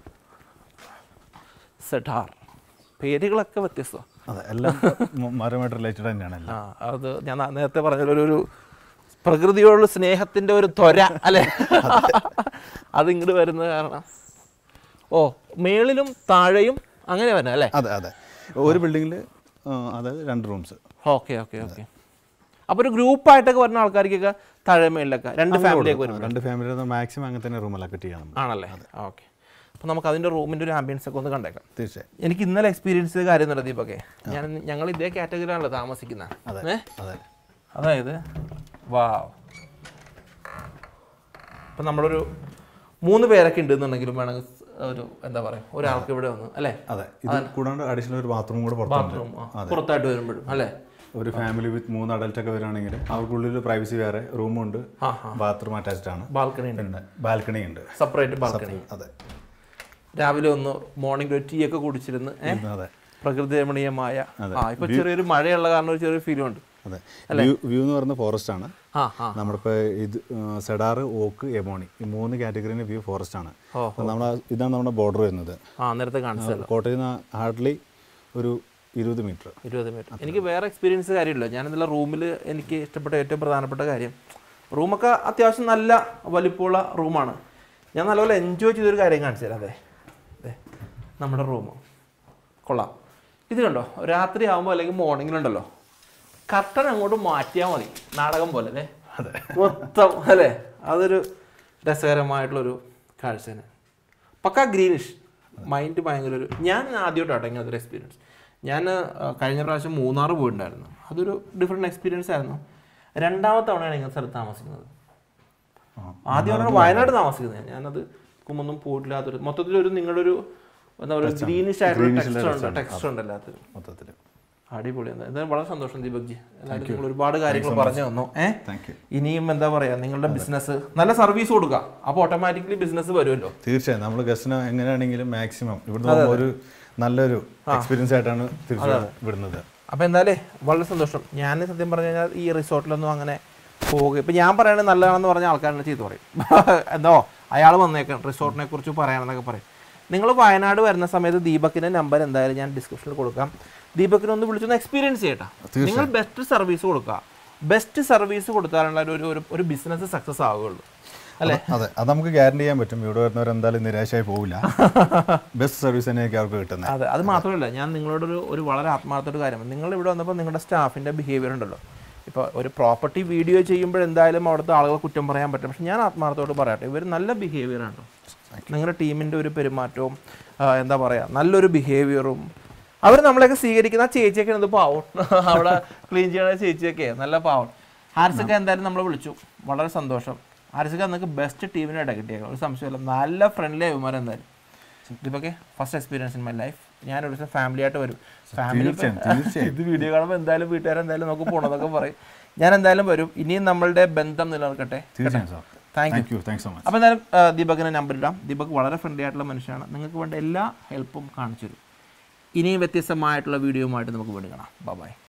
സെഡാർ പേരുകളൊക്കെ വ്യത്യസ്തമാണ് അതെ എല്ലാം മ- മരമായിട്ട് റിലേറ്റഡ് തന്നെയാണ് എല്ലാം ആ അത് ഞാൻ ന- നേരത്തെ പറഞ്ഞ ഒരു ഒരു പ്രകൃതിയോടുള്ള സ്നേഹത്തിൻ്റെ ഒരു ത്വര അല്ലേ അത് ഇങ്ങോട്ട് വരുന്നത് കാരണം ഓ മേളിലും താഴെയും അങ്ങനെ വരുന്നത് അല്ലേ അതെ അതെ ഒരു ബിൽഡിങ്ങിൽ അതായത് രണ്ട് റൂംസ് ഓക്കെ ഓക്കെ ഓക്കെ അപ്പോൾ ഒരു ഗ്രൂപ്പായിട്ടൊക്കെ വരുന്ന ആൾക്കാർക്കൊക്കെ താഴെ മേളിലൊക്കെ രണ്ട് ഫാമിലിയൊക്കെ വരും രണ്ട് ഫാമിലി മാക്സിമം അങ്ങനെ തന്നെ റൂമെല്ലാം കിട്ടി ചെയ്യണം ആണല്ലേ ഓക്കെ അപ്പോൾ നമുക്ക് അതിൻ്റെ റൂമിൻ്റെ ഒരു ആംബിയൻസ് ഒക്കെ ഒന്ന് കണ്ടേക്കാം തീർച്ചയായും എനിക്ക് ഇന്നലെ എക്സ്പീരിയൻസ് ചെയ്ത കാര്യം എന്നല്ല ദീപക്കെ ഞാൻ ഞങ്ങൾ ഇതേ കാറ്റഗറിയാണല്ലോ താമസിക്കുന്നത് അതെ ഏ അതെ അതായത് വാവ് ഇപ്പം നമ്മളൊരു മൂന്ന് പേരൊക്കെ ഉണ്ടെന്നുണ്ടെങ്കിലും വേണമെങ്കിൽ ഒരു എന്താ പറയുക ഒരാൾക്ക് ഇവിടെ വന്ന് അല്ലേ അതെ ഇത് കൂടാണ്ട് അഡീഷണൽ ഒരു ബാത്റൂം കൂടെ പുറത്തുണ്ട് ബാത്റൂം പുറത്തായിട്ട് വരുമ്പോഴും അല്ലേ ഒരു ഫാമിലി വിത്ത് മൂന്ന് അഡൽട്ട് ഒക്കെ വരികയാണെങ്കിൽ അവർക്കുള്ളിൽ പ്രൈവസി വേറെ റൂമുണ്ട് ആ ബാത്റൂം അറ്റാച്ച്ഡ് ആണ് ബാൽക്കണി ഉണ്ട് പിന്നെ ബാൽക്കണി ഉണ്ട് സെപ്പറേറ്റ് ബാൽക്കണി അതെ രാവിലെ ഒന്ന് മോർണിംഗ് ഒരു ടീ ഒക്കെ കുടിച്ചിരുന്ന് ഏ? അതെ പ്രകൃതി രമണീയമായ ആ ഇപ്പൊ ചെറിയൊരു മഴയുള്ള കാരണം ഒരു ചെറിയ ഫീലും ഉണ്ട് അതെ വ്യൂ വ്യൂ എന്ന് പറയുന്നത് ഫോറസ്റ്റ് ആണ് ആ ആ നമ്മളിപ്പോൾ ഇത് സെഡാറ് ഓക്ക് എമോണി ഈ മൂന്ന് കാറ്റഗറിൻ്റെ വ്യൂ ഫോറസ്റ്റ് ആണ് അപ്പോൾ നമ്മൾ ഇതാണ് നമ്മുടെ ബോർഡർ വരുന്നത് ആ നേരത്തെ കാണിച്ചല്ലോ കോട്ടയിൽ നിന്ന് ഹാർഡ്ലി ഒരു ഇരുപത് മീറ്റർ ഇരുപത് മിനിറ്റ് എനിക്ക് വേറെ എക്സ്പീരിയൻസ് കാര്യമില്ല ഞാൻ ഇന്നലെ റൂമിൽ എനിക്ക് ഇഷ്ടപ്പെട്ട ഏറ്റവും പ്രധാനപ്പെട്ട കാര്യം റൂമൊക്കെ അത്യാവശ്യം നല്ല വലിപ്പമുള്ള റൂമാണ് ഞാൻ നല്ലപോലെ എൻജോയ് ചെയ്തൊരു കാര്യം കാണിച്ചു തരാം അതെ അതെ നമ്മുടെ റൂം കൊള്ളാം ഇത് കണ്ടോ രാത്രി ആകുമ്പോൾ അല്ലെങ്കിൽ മോർണിംഗിലുണ്ടല്ലോ കർട്ടൻ അങ്ങോട്ട് മാറ്റിയാൽ മതി നാടകം പോലെ അല്ലേ മൊത്തം അല്ലേ അതൊരു രസകരമായിട്ടുള്ളൊരു കാഴ്ച തന്നെ പക്ക ഗ്രീനിഷ് മൈൻഡ് ഭയങ്കര ഒരു ഞാൻ ആദ്യമായിട്ടാട്ടോ ഇങ്ങനത്തെ ഒരു എക്സ്പീരിയൻസ് ഞാൻ ആ, കഴിഞ്ഞ പ്രാവശ്യം മൂന്നാർ പോയിട്ടുണ്ടായിരുന്നു അതൊരു ഡിഫറെൻറ്റ് എക്സ്പീരിയൻസ് ആയിരുന്നു രണ്ടാമത്തെ തവണയാണ് ഇങ്ങനത്തെ സ്ഥലത്ത് താമസിക്കുന്നത് ആദ്യമാണ് വയനാട് താമസിക്കുന്നത് ഞാനത് കുമ്പൊന്നും പോയിട്ടില്ലാത്തൊരു മൊത്തത്തിലൊരു നിങ്ങളുടെ ഒരു എന്താ പറയുക ഗ്രീനിഷ് ആയിട്ടുള്ള ടെക്സ്റ്റർ ഉണ്ട് ടെക്സ്റ്റർ ഉണ്ട് എല്ലാത്തിനും മൊത്തത്തിൽ അടിപൊളിയാണ് എന്തായാലും വളരെ സന്തോഷം ദീപക് ജി എല്ലാവരും നിങ്ങൾ ഒരുപാട് കാര്യങ്ങൾ പറഞ്ഞു തന്നു ഏഹ് താങ്ക് യു ഇനിയും എന്താ പറയാ നിങ്ങളുടെ ബിസിനസ് നല്ല സർവീസ് കൊടുക്കുക അപ്പോൾ ഓട്ടോമാറ്റിക്കലി ബിസിനസ് വരുമല്ലോ തീർച്ചയായും നമ്മൾ ഗസ്റ്റിനെ എങ്ങനെയാണെങ്കിലും മാക്സിമം ഇവിടുന്ന് പോകുമ്പോൾ ഒരു നല്ലൊരു എക്സ്പീരിയൻസ് ആയിട്ടാണ് തിരിച്ചു വിടുന്നത് അപ്പോൾ എന്തായാലേ വളരെ സന്തോഷം ഞാൻ സത്യം പറഞ്ഞു കഴിഞ്ഞാൽ ഈ റിസോർട്ടിലൊന്നും അങ്ങനെ പോവുക ഇപ്പം ഞാൻ പറയുന്നത് നല്ലതാണെന്ന് പറഞ്ഞ ആൾക്കാരെ ചീത്ത പറയും എന്തോ അയാൾ വന്നേക്കാം റിസോർട്ടിനെ കുറിച്ച് പറയാനെന്നൊക്കെ പറയും നിങ്ങൾ വയനാട് വരുന്ന സമയത്ത് ദീപക്കിൻ്റെ നമ്പർ എന്തായാലും ഞാൻ ഡിസ്ക്രിപ്ഷനിൽ കൊടുക്കാം ദീപക്കിനെ ഒന്ന് വിളിച്ചൊന്ന് എക്സ്പീരിയൻസ് ചെയ്യട്ടാ നിങ്ങൾ ബെസ്റ്റ് സർവീസ് കൊടുക്കുക ബെസ്റ്റ് സർവീസ് കൊടുത്താലുള്ള ഒരു ഒരു ഒരു ബിസിനസ് സക്സസ് ആവുകയുള്ളൂ അല്ലേ അതെ അത് നമുക്ക് ഗ്യാരണ്ടി ചെയ്യാൻ പറ്റും ഇവിടെ വരുന്നവർ എന്തായാലും നിരാശയായി പോവില്ല ബെസ്റ്റ് സർവീസ് തന്നെയായിരിക്കും അവർക്ക് കിട്ടുന്നത് അതെ അത് മാത്രമല്ല ഞാൻ നിങ്ങളോടൊരു ഒരു വളരെ ആത്മാർത്ഥഒരു കാര്യം നിങ്ങൾ ഇവിടെ വന്നപ്പോൾ നിങ്ങളുടെ സ്റ്റാഫിൻ്റെ ബിഹേവിയർ ഉണ്ടല്ലോ ഇപ്പോൾ ഒരു പ്രോപ്പർട്ടി വീഡിയോ ചെയ്യുമ്പോൾ എന്തായാലും അവിടുത്തെ ആളുകളെ കുറ്റം പറയാൻ പറ്റും പക്ഷെ ഞാൻ ആത്മാർത്ഥത്തോട് പറയട്ടെ ഇവർ നല്ല ബിഹേവിയർ ആണ് നിങ്ങളുടെ ടീമിൻ്റെ ഒരു പെരുമാറ്റവും ആ, എന്താ പറയുക നല്ലൊരു ബിഹേവിയറും അവർ നമ്മളെയൊക്കെ സ്വീകരിക്കുന്ന ആ ചേച്ചിയൊക്കെ എന്ത് പാവം അവിടെ ക്ലീൻ ചെയ്യണ ചേച്ചിയൊക്കെ നല്ല പാവം ഹാരിസൊക്കെ എന്തായാലും നമ്മളെ വിളിച്ചു വളരെ സന്തോഷം ഹാരിസൊക്കെ അന്നൊക്കെ ബെസ്റ്റ് ടീമിനെ ഇട കിട്ടിയേക്കാം ഒരു സംശയമില്ല നല്ല ഫ്രണ്ട്ലി ആയിമാർ എന്തായാലും ഇതിപ്പൊക്കെ first experience in my life ഞാൻ ഒരു ദിവസം ഫാമിലി ആയിട്ട് വരും ഫാമിലി തീർച്ചയായും, തീർച്ചയായും. ഇത് വീഡിയോ കാണുമ്പോൾ എന്തായാലും വീട്ടുകാരെന്തായാലും നമുക്ക് പോകണമെന്നൊക്കെ പറയും ഞാൻ എന്തായാലും വരും ഇനിയും നമ്മളുടെ ബന്ധം നിലനിൽക്കട്ടെ തീർച്ചയായും sir thank you thank you thanks so much അപ്പോൾ എന്തായാലും ആ, ദീപകിന് നമ്പർ ഇടാം ദീപക് വളരെ ഫ്രണ്ട്ലി ആയിട്ടുള്ള മനുഷ്യനാണ് നിങ്ങൾക്ക് വേണ്ട എല്ലാ ഹെൽപ്പും കാണിച്ചു തരും ഇനിയും വ്യത്യസ്തമായിട്ടുള്ള വീഡിയോയുമായിട്ട് നമുക്ക് വീണ്ടും കാണാം ബൈ